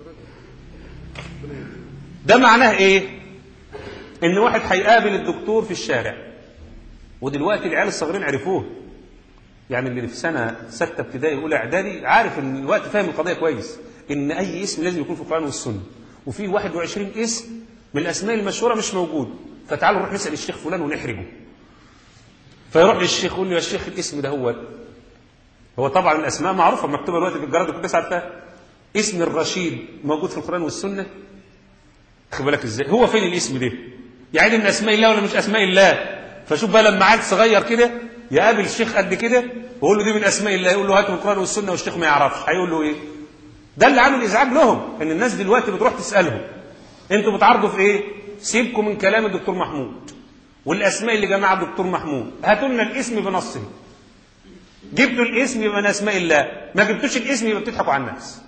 ده معناه ايه؟ ان واحد هيقابل الدكتور في الشارع ودلوقتي العيال الصغيرين عرفوه يعني اللي في سنه سته ابتدائي اولى اعدادي عارف ان الوقت فاهم القضيه كويس ان اي اسم لازم يكون في القران والسنه وفي 21 اسم من الاسماء المشهوره مش موجود فتعالوا نروح نسال الشيخ فلان ونحرجه فيروح للشيخ يقول له يا شيخ الاسم ده هو هو طبعا الاسماء معروفه مكتوبه دلوقتي في الجرائد كنت عارفها اسم الرشيد موجود في القران والسنه خد بالك ازاي هو فين الاسم ده يعني من اسماء الله ولا مش اسماء الله فشوف بقى لما عيل صغير كده يقابل الشيخ قد كده ويقول له دي من اسماء الله يقول له هات من القران والسنه والشيخ ما يعرفش هيقول له ايه ده اللي عامل ازعاج لهم ان الناس دلوقتي بتروح تسالهم انتوا بتعرضوا في ايه سيبكم من كلام الدكتور محمود والاسماء اللي جمعها الدكتور محمود هاتوا لنا الاسم بنصه جبتوا الاسم يبقى من اسماء الله ما جبتوش الاسم يبقى بتضحكوا على الناس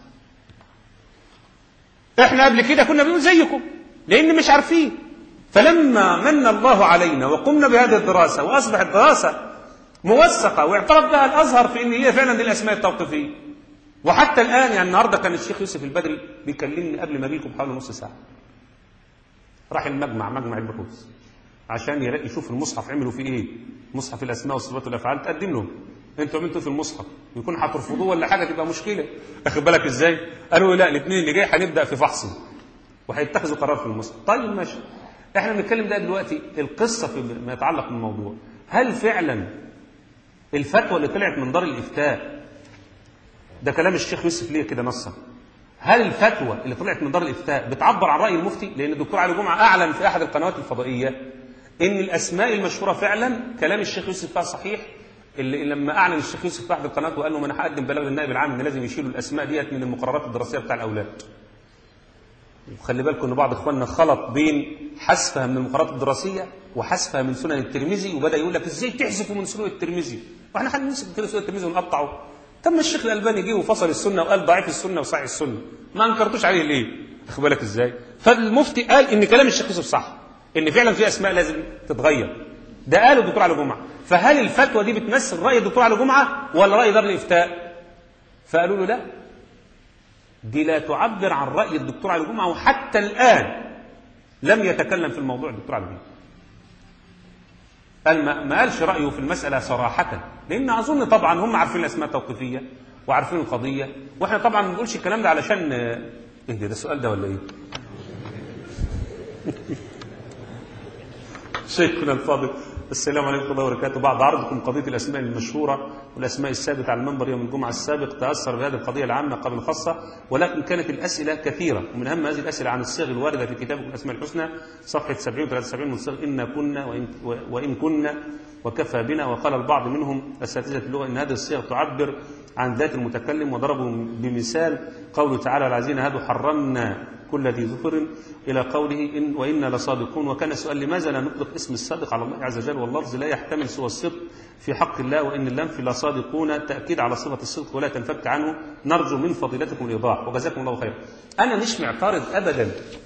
احنا قبل كده كنا بنقول زيكم لان مش عارفين فلما من الله علينا وقمنا بهذه الدراسه واصبحت دراسه موثقه واعترف بها الازهر في ان هي فعلا دي الاسماء التوقيفيه وحتى الان يعني النهارده كان الشيخ يوسف البدري بيكلمني قبل ما اجي لكم بحوالي نص ساعه راح المجمع مجمع البحوث عشان يلاقي يشوف المصحف عملوا فيه ايه مصحف الاسماء والصفات والافعال تقدم لهم انتوا عملتوا في المصحف يكون هترفضوه ولا حاجه تبقى مشكله اخد بالك ازاي قالوا لا الاثنين اللي جاي هنبدا في فحصه وهيتخذوا قرار في المصحف طيب ماشي احنا بنتكلم ده دلوقتي القصه في ما يتعلق بالموضوع هل فعلا الفتوى اللي طلعت من دار الافتاء ده كلام الشيخ يوسف ليه كده نصا هل الفتوى اللي طلعت من دار الافتاء بتعبر عن راي المفتي لان الدكتور علي جمعه اعلن في احد القنوات الفضائيه ان الاسماء المشهوره فعلا كلام الشيخ يوسف فيها صحيح اللي لما اعلن الشيخ يوسف في احد القنوات وقال لهم انا هقدم بلاغ للنائب العام ان لازم يشيلوا الاسماء ديت من المقررات الدراسيه بتاع الاولاد وخلي بالكم ان بعض اخواننا خلط بين حذفها من المقررات الدراسيه وحذفها من سنن الترمذي وبدا يقول لك ازاي تحذفوا من سنن الترمذي واحنا هنمسك سنن الترمذي ونقطعه طب ما الشيخ الالباني جه وفصل السنه وقال ضعيف السنه وصحيح السنه ما انكرتوش عليه ليه واخد بالك ازاي فالمفتي قال ان كلام الشيخ يوسف صح ان فعلا في اسماء لازم تتغير ده قاله الدكتور علي جمعه فهل الفتوى دي بتمثل راي الدكتور علي جمعه ولا راي دار الافتاء فقالوا له لا دي لا تعبر عن راي الدكتور علي جمعه وحتى الان لم يتكلم في الموضوع الدكتور علي جمعه قال ما, ما قالش رايه في المساله صراحه لان اظن طبعا هم عارفين الاسماء التوقيفيه وعارفين القضيه واحنا طبعا ما بنقولش الكلام ده علشان ايه ده, ده السؤال ده ولا ايه شيخنا الفاضل السلام عليكم ورحمه الله وبركاته بعد عرضكم قضيه الاسماء المشهوره والاسماء الثابته على المنبر يوم الجمعه السابق تاثر بهذه القضيه العامه قبل الخاصه ولكن كانت الاسئله كثيره ومن اهم هذه الاسئله عن الصيغ الوارده في كتابكم الاسماء الحسنى صفحه 70 و 73 من صيغ ان كنا وان, وإن كنا وكفى بنا وقال البعض منهم اساتذه اللغه ان هذه الصيغ تعبر عن ذات المتكلم وضربوا بمثال قوله تعالى العزيز هذا حرمنا كل ذي ظفر إلى قوله إن وإنا لصادقون وكان السؤال لماذا لا نطلق اسم الصادق على الله عز وجل واللفظ لا يحتمل سوى الصدق في حق الله وإن اللام في لصادقون تأكيد على صفة الصدق ولا تنفك عنه نرجو من فضيلتكم الإيضاح وجزاكم الله خيرا أنا مش معترض أبدا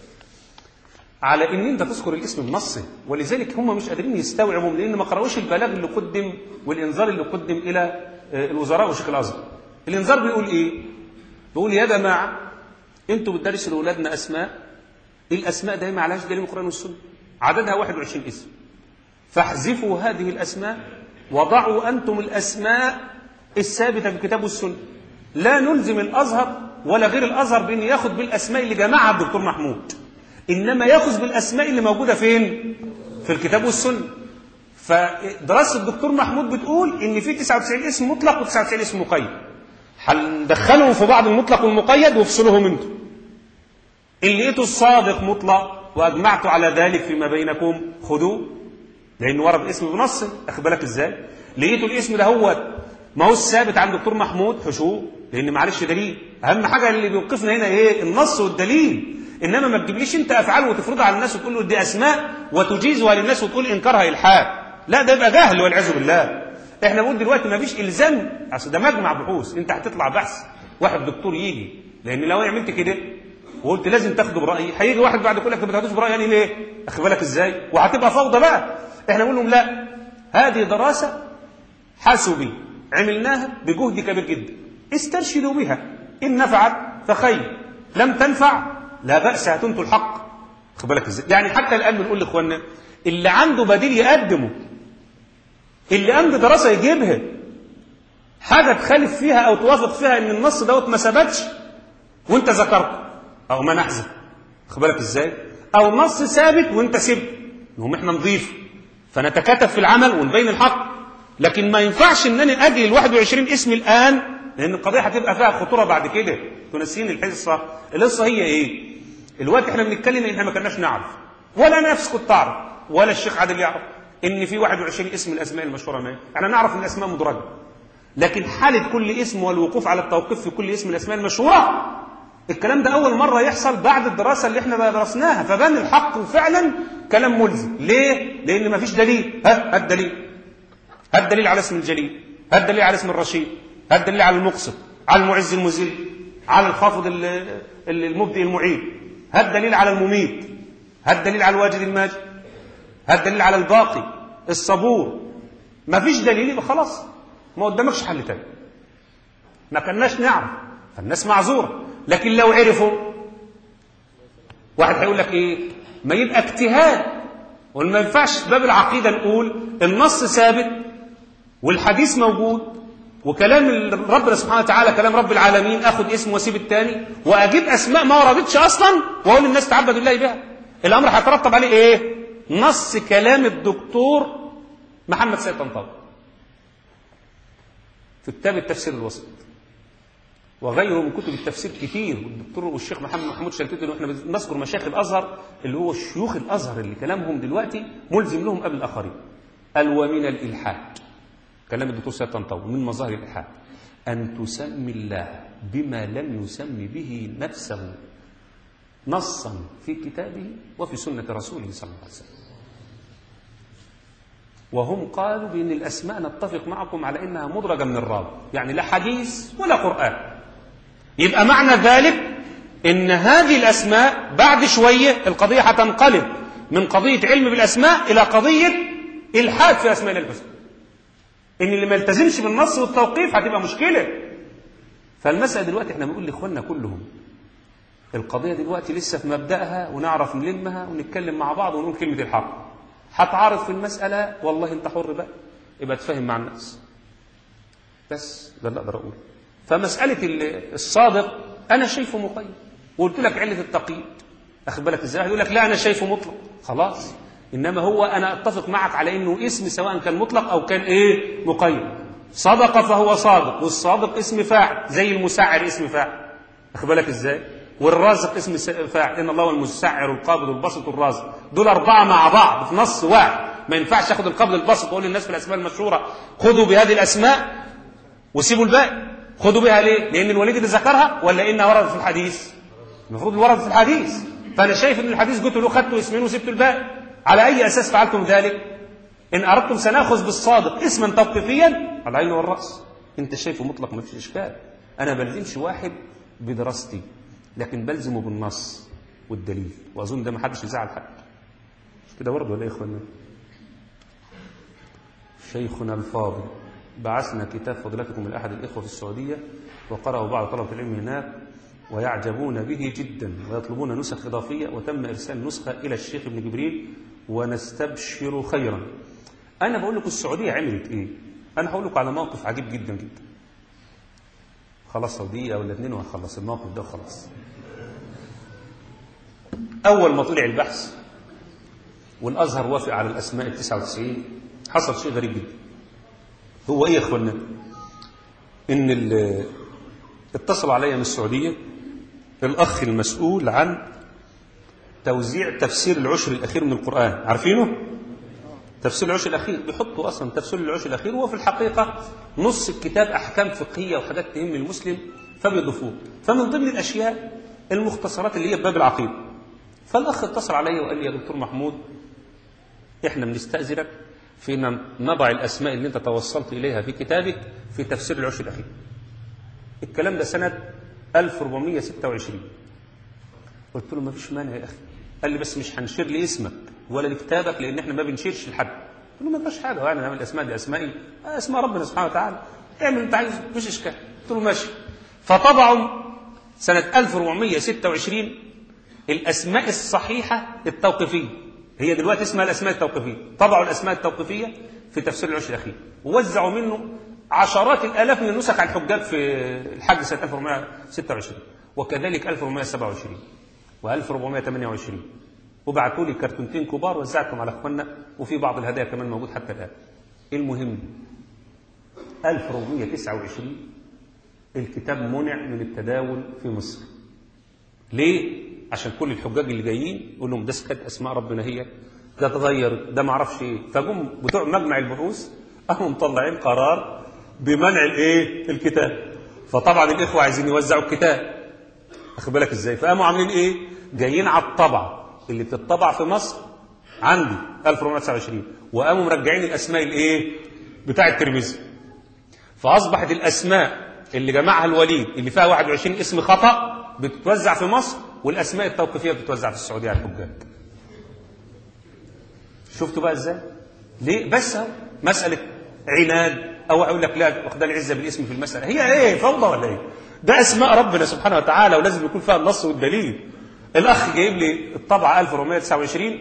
على ان انت تذكر الاسم بنصه ولذلك هم مش قادرين يستوعبوا لان ما قرأوش البلاغ اللي قدم والانذار اللي قدم الى آه، الوزراء وشيخ الازهر الانذار بيقول ايه بيقول يا جماعه انتوا بتدرسوا لاولادنا اسماء الاسماء دايما عليهاش دليل من القران والسنه عددها 21 اسم فاحذفوا هذه الاسماء وضعوا انتم الاسماء الثابته في الكتاب والسنه لا نلزم الازهر ولا غير الازهر بان ياخذ بالاسماء اللي جمعها الدكتور محمود انما ياخذ بالاسماء اللي موجوده فين في الكتاب والسنه فدراسه الدكتور محمود بتقول ان في 99 اسم مطلق و99 اسم مقيد هندخلهم في بعض المطلق والمقيد وافصلهم انتم ان لقيتوا الصادق مطلق واجمعتوا على ذلك فيما بينكم خذوه لان ورد اسم بنص اخد بالك ازاي لقيتوا الاسم ده هو ما هو الثابت عند الدكتور محمود حشوه لان معلش دليل اهم حاجه اللي بيوقفنا هنا ايه النص والدليل انما ما تجيبليش انت افعال وتفرضها على الناس وتقول له دي اسماء وتجيزها للناس وتقول انكارها الحاد لا ده يبقى جهل والعياذ بالله احنا بنقول دلوقتي ما فيش الزام اصل ده مجمع بحوث انت هتطلع بحث واحد دكتور يجي لان لو أنا عملت كده وقلت لازم تاخده برايي هيجي واحد بعد يقول لك ما تاخدوش برايي يعني ليه اخد بالك ازاي وهتبقى فوضى بقى احنا نقول لهم لا هذه دراسه حاسبي عملناها بجهد كبير جدا استرشدوا بها ان نفعت فخير لم تنفع لا باس هتنتوا الحق خد بالك ازاي يعني حتى الان بنقول لاخواننا اللي عنده بديل يقدمه اللي عنده دراسه يجيبها حاجه تخالف فيها او توافق فيها ان النص دوت ما ثبتش وانت ذكرته او ما نحذف خد بالك ازاي او نص ثابت وانت سبت نقوم احنا نضيف فنتكاتف في العمل ونبين الحق لكن ما ينفعش ان انا اجي ال 21 اسم الان لان القضيه هتبقى فيها خطوره بعد كده تنسين الحصه القصه هي ايه الوقت احنا بنتكلم ان احنا ما كناش نعرف ولا انا نفسي كنت اعرف ولا الشيخ عادل يعرف ان في 21 اسم من الاسماء المشهوره ما احنا نعرف ان الاسماء مدرجه لكن حاله كل اسم والوقوف على التوقيف في كل اسم من الاسماء المشهوره الكلام ده اول مره يحصل بعد الدراسه اللي احنا درسناها فبان الحق فعلا كلام ملزم ليه لان ما فيش دليل ها هات دليل هات دليل على اسم الجليل هات دليل على اسم الرشيد هات دليل على المقسط على المعز المذل على الخافض ال- ال- المبدئ المعيد هات دليل على المميت هات دليل على الواجد الماجد هات دليل على الباقي الصبور ما فيش دليل يبقى خلاص ما قدامكش حل تاني ما كناش نعرف فالناس معذوره لكن لو عرفوا واحد هيقول لك ايه ما يبقى اجتهاد وما ينفعش في باب العقيده نقول النص ثابت والحديث موجود وكلام ربنا سبحانه وتعالى كلام رب العالمين اخد اسم واسيب الثاني واجيب اسماء ما وردتش اصلا واقول للناس تعبدوا الله بها الامر هيترتب عليه ايه نص كلام الدكتور محمد سيد طنطاوي في كتاب التفسير الوسط وغيره من كتب التفسير كتير والدكتور والشيخ محمد محمود شلتوتي واحنا بنذكر مشايخ الازهر اللي هو شيوخ الازهر اللي كلامهم دلوقتي ملزم لهم قبل الاخرين قال ومن الالحاد كلام الدكتور سيد طنطاوي من مظاهر الالحاد ان تسمي الله بما لم يسمي به نفسه نصا في كتابه وفي سنه رسوله صلى الله عليه وسلم وهم قالوا بأن الأسماء نتفق معكم على أنها مدرجة من الراوي يعني لا حديث ولا قرآن يبقى معنى ذلك أن هذه الأسماء بعد شوية القضية هتنقلب من قضية علم بالأسماء إلى قضية إلحاد في أسماء الحسنى إن اللي ما يلتزمش بالنص والتوقيف هتبقى مشكلة فالمسألة دلوقتي احنا بنقول لإخواننا كلهم القضية دلوقتي لسه في مبدأها ونعرف نلمها ونتكلم مع بعض ونقول كلمة الحق هتعارض في المسألة والله انت حر بقى يبقى تفهم مع الناس بس ده اللي اقدر اقوله فمسألة ال- الصادق انا شايفه مقيد وقلت لك علة التقييد اخد بالك ازاي يقول لك لا انا شايفه مطلق خلاص انما هو انا اتفق معك على انه اسم سواء كان مطلق او كان ايه مقيد صدق فهو صادق والصادق اسم فاعل زي المسعر اسم فاعل اخد بالك ازاي والرازق اسم س- فاعل ان الله هو المسعر القابض البسط الرازق دول اربعه مع بعض في نص واحد ما ينفعش اخد القبض البسط واقول للناس في الاسماء المشهوره خذوا بهذه الاسماء وسيبوا الباقي خذوا بها ليه لان الوليد اللي ذكرها ولا انها وردت في الحديث المفروض اللي وردت في الحديث فانا شايف ان الحديث قلت له خدتوا اسمين وسبتوا الباقي على اي اساس فعلتم ذلك إن أردتم سنأخذ بالصادق اسما توقيفيا على العين والرأس أنت شايفه مطلق ما فيش إشكال أنا بلزمش واحد بدراستي لكن بلزمه بالنص والدليل وأظن ده ما حدش يزعل حد مش كده برضه ولا إيه يا إخوانا شيخنا الفاضل بعثنا كتاب فضيلتكم لأحد الإخوة في السعودية وقرأه بعض طلبة العلم هناك ويعجبون به جدا ويطلبون نسخ إضافية وتم إرسال نسخة إلى الشيخ ابن جبريل ونستبشر خيرا أنا بقول لكم السعودية عملت إيه أنا هقول لكم على موقف عجيب جدا جدا خلاص دقيقة ولا اتنين وهخلص الموقف ده خلاص أول ما طلع البحث والأزهر وافق على الأسماء التسعة وتسعين حصل شيء غريب جدا هو إيه يا إخوانا إن ال- اتصل علي من السعودية الأخ المسؤول عن توزيع تفسير العشر الأخير من القرآن عارفينه؟ تفسير العشر الأخير بيحطوا أصلا تفسير العشر الأخير وهو في الحقيقة نص الكتاب أحكام فقهية وحاجات تهم المسلم فبيضيفوه فمن ضمن الأشياء المختصرات اللي هي بباب العقيدة فالأخ اتصل علي وقال لي يا دكتور محمود إحنا بنستأذنك في أن نضع الأسماء اللي أنت توصلت إليها في كتابك في تفسير العشر الأخير الكلام ده سنة 1426 قلت له ما فيش مانع يا أخي قال لي بس مش هنشير لي اسمك ولا لكتابك لأن احنا ما بنشيرش لحد قلت له ما فيش حاجة يعني نعمل الأسماء دي أسمائي آه، أسماء ربنا سبحانه وتعالى اعمل اللي أنت عايزه مفيش إشكال قلت له ماشي فطبعوا سنة 1426 الأسماء الصحيحة التوقيفية هي دلوقتي اسمها الأسماء التوقيفية طبعوا الأسماء التوقيفية في تفسير العشر الأخير ووزعوا منه عشرات الآلاف من النسخ على الحجاج في الحج سنة 1426 وكذلك 1427 و1428 وبعتوا لي كرتونتين كبار وزعتهم على اخواننا وفي بعض الهدايا كمان موجود حتى الآن المهم 1429 الكتاب منع من التداول في مصر ليه؟ عشان كل الحجاج اللي جايين يقول لهم ده كانت اسماء ربنا هي ده اتغير ده ما اعرفش ايه فجم بتوع مجمع البحوث قاموا مطلعين قرار بمنع الايه؟ الكتاب فطبعا الاخوه عايزين يوزعوا الكتاب واخد بالك ازاي؟ فقاموا عاملين ايه؟ جايين على الطبعه اللي بتطبع في مصر عندي 1429 وقاموا مرجعين الاسماء الايه؟ بتاع الترمذي فاصبحت الاسماء اللي جمعها الوليد اللي فيها 21 اسم خطا بتتوزع في مصر والاسماء التوقيفيه بتتوزع في السعوديه على الحجاج شفتوا بقى ازاي ليه بس اهو مساله عناد او اقول لك لا واخد العزه بالاسم في المساله هي ايه فوضى ولا ايه ده اسماء ربنا سبحانه وتعالى ولازم يكون فيها النص والدليل الاخ جايب لي الطبعه 1429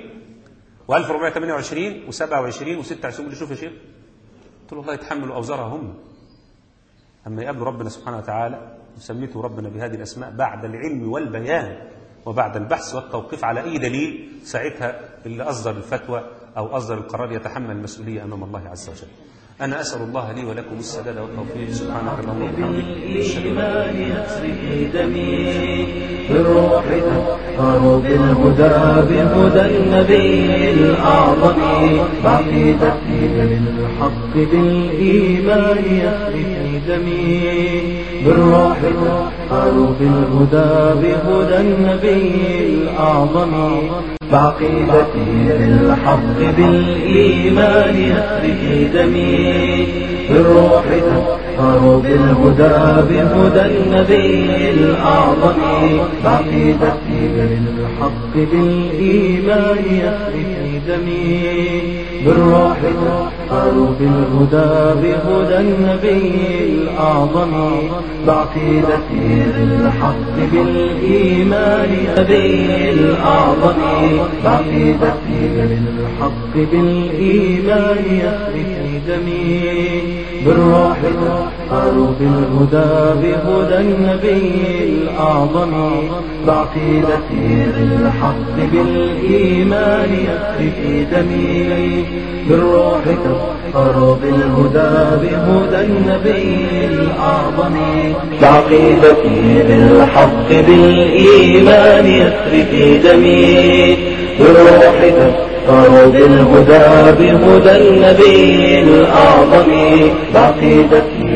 و1428 و27 و26 يقول لي شوف يا شيخ قلت له الله يتحملوا اوزارها هم أما يقابلوا ربنا سبحانه وتعالى وسميته ربنا بهذه الأسماء بعد العلم والبيان وبعد البحث والتوقيف على أي دليل ساعتها اللي أصدر الفتوى أو أصدر القرار يتحمل المسؤولية أمام الله عز وجل أنا أسأل الله لي ولكم السداد والتوفيق سبحانك اللهم وبحمدك أشهد أن لا بالإيمان يسري في دمي بالروح تطهر بالهدى بهدى النبي الأعظم بعقيدتي بالحق بالإيمان يسري في دمي بالروح تطهر بالهدى بهدى النبي الأعظم بعقيدتي بالحق بالإيمان يسري في دمي بالروح تطهر بالهدى بهدى النبي الأعظم بعقيدتي بالحق بالإيمان يسري في دمي بالروح تطهر بالهدى بهدى النبي الأعظم بعقيدتي بالحق بالإيمان النبي الأعظم بعقيدتي بالحق بالإيمان يسري في دمي بالروح تطهر بالهدى بهدى النبي الأعظم بعقيدتي بالحق بالإيمان يسري في دمي بالروح تطهر بالهدى بهدى النبي الأعظم بعقيدتي بالحق بالإيمان يسري في دمي بالروح تطهر بالهدى بهدى النبي الأعظم بعقيدتي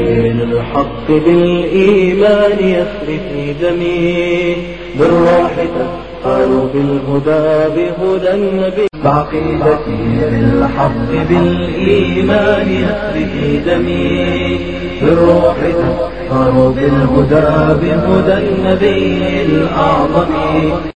بالحق بالإيمان يسري في دمي بالروح تطهر أتفخر بالهدى بهدى النبي بعقيدتي بالحق بالإيمان يسري في دمي بالروح تفخر بالهدى بهدى النبي الأعظم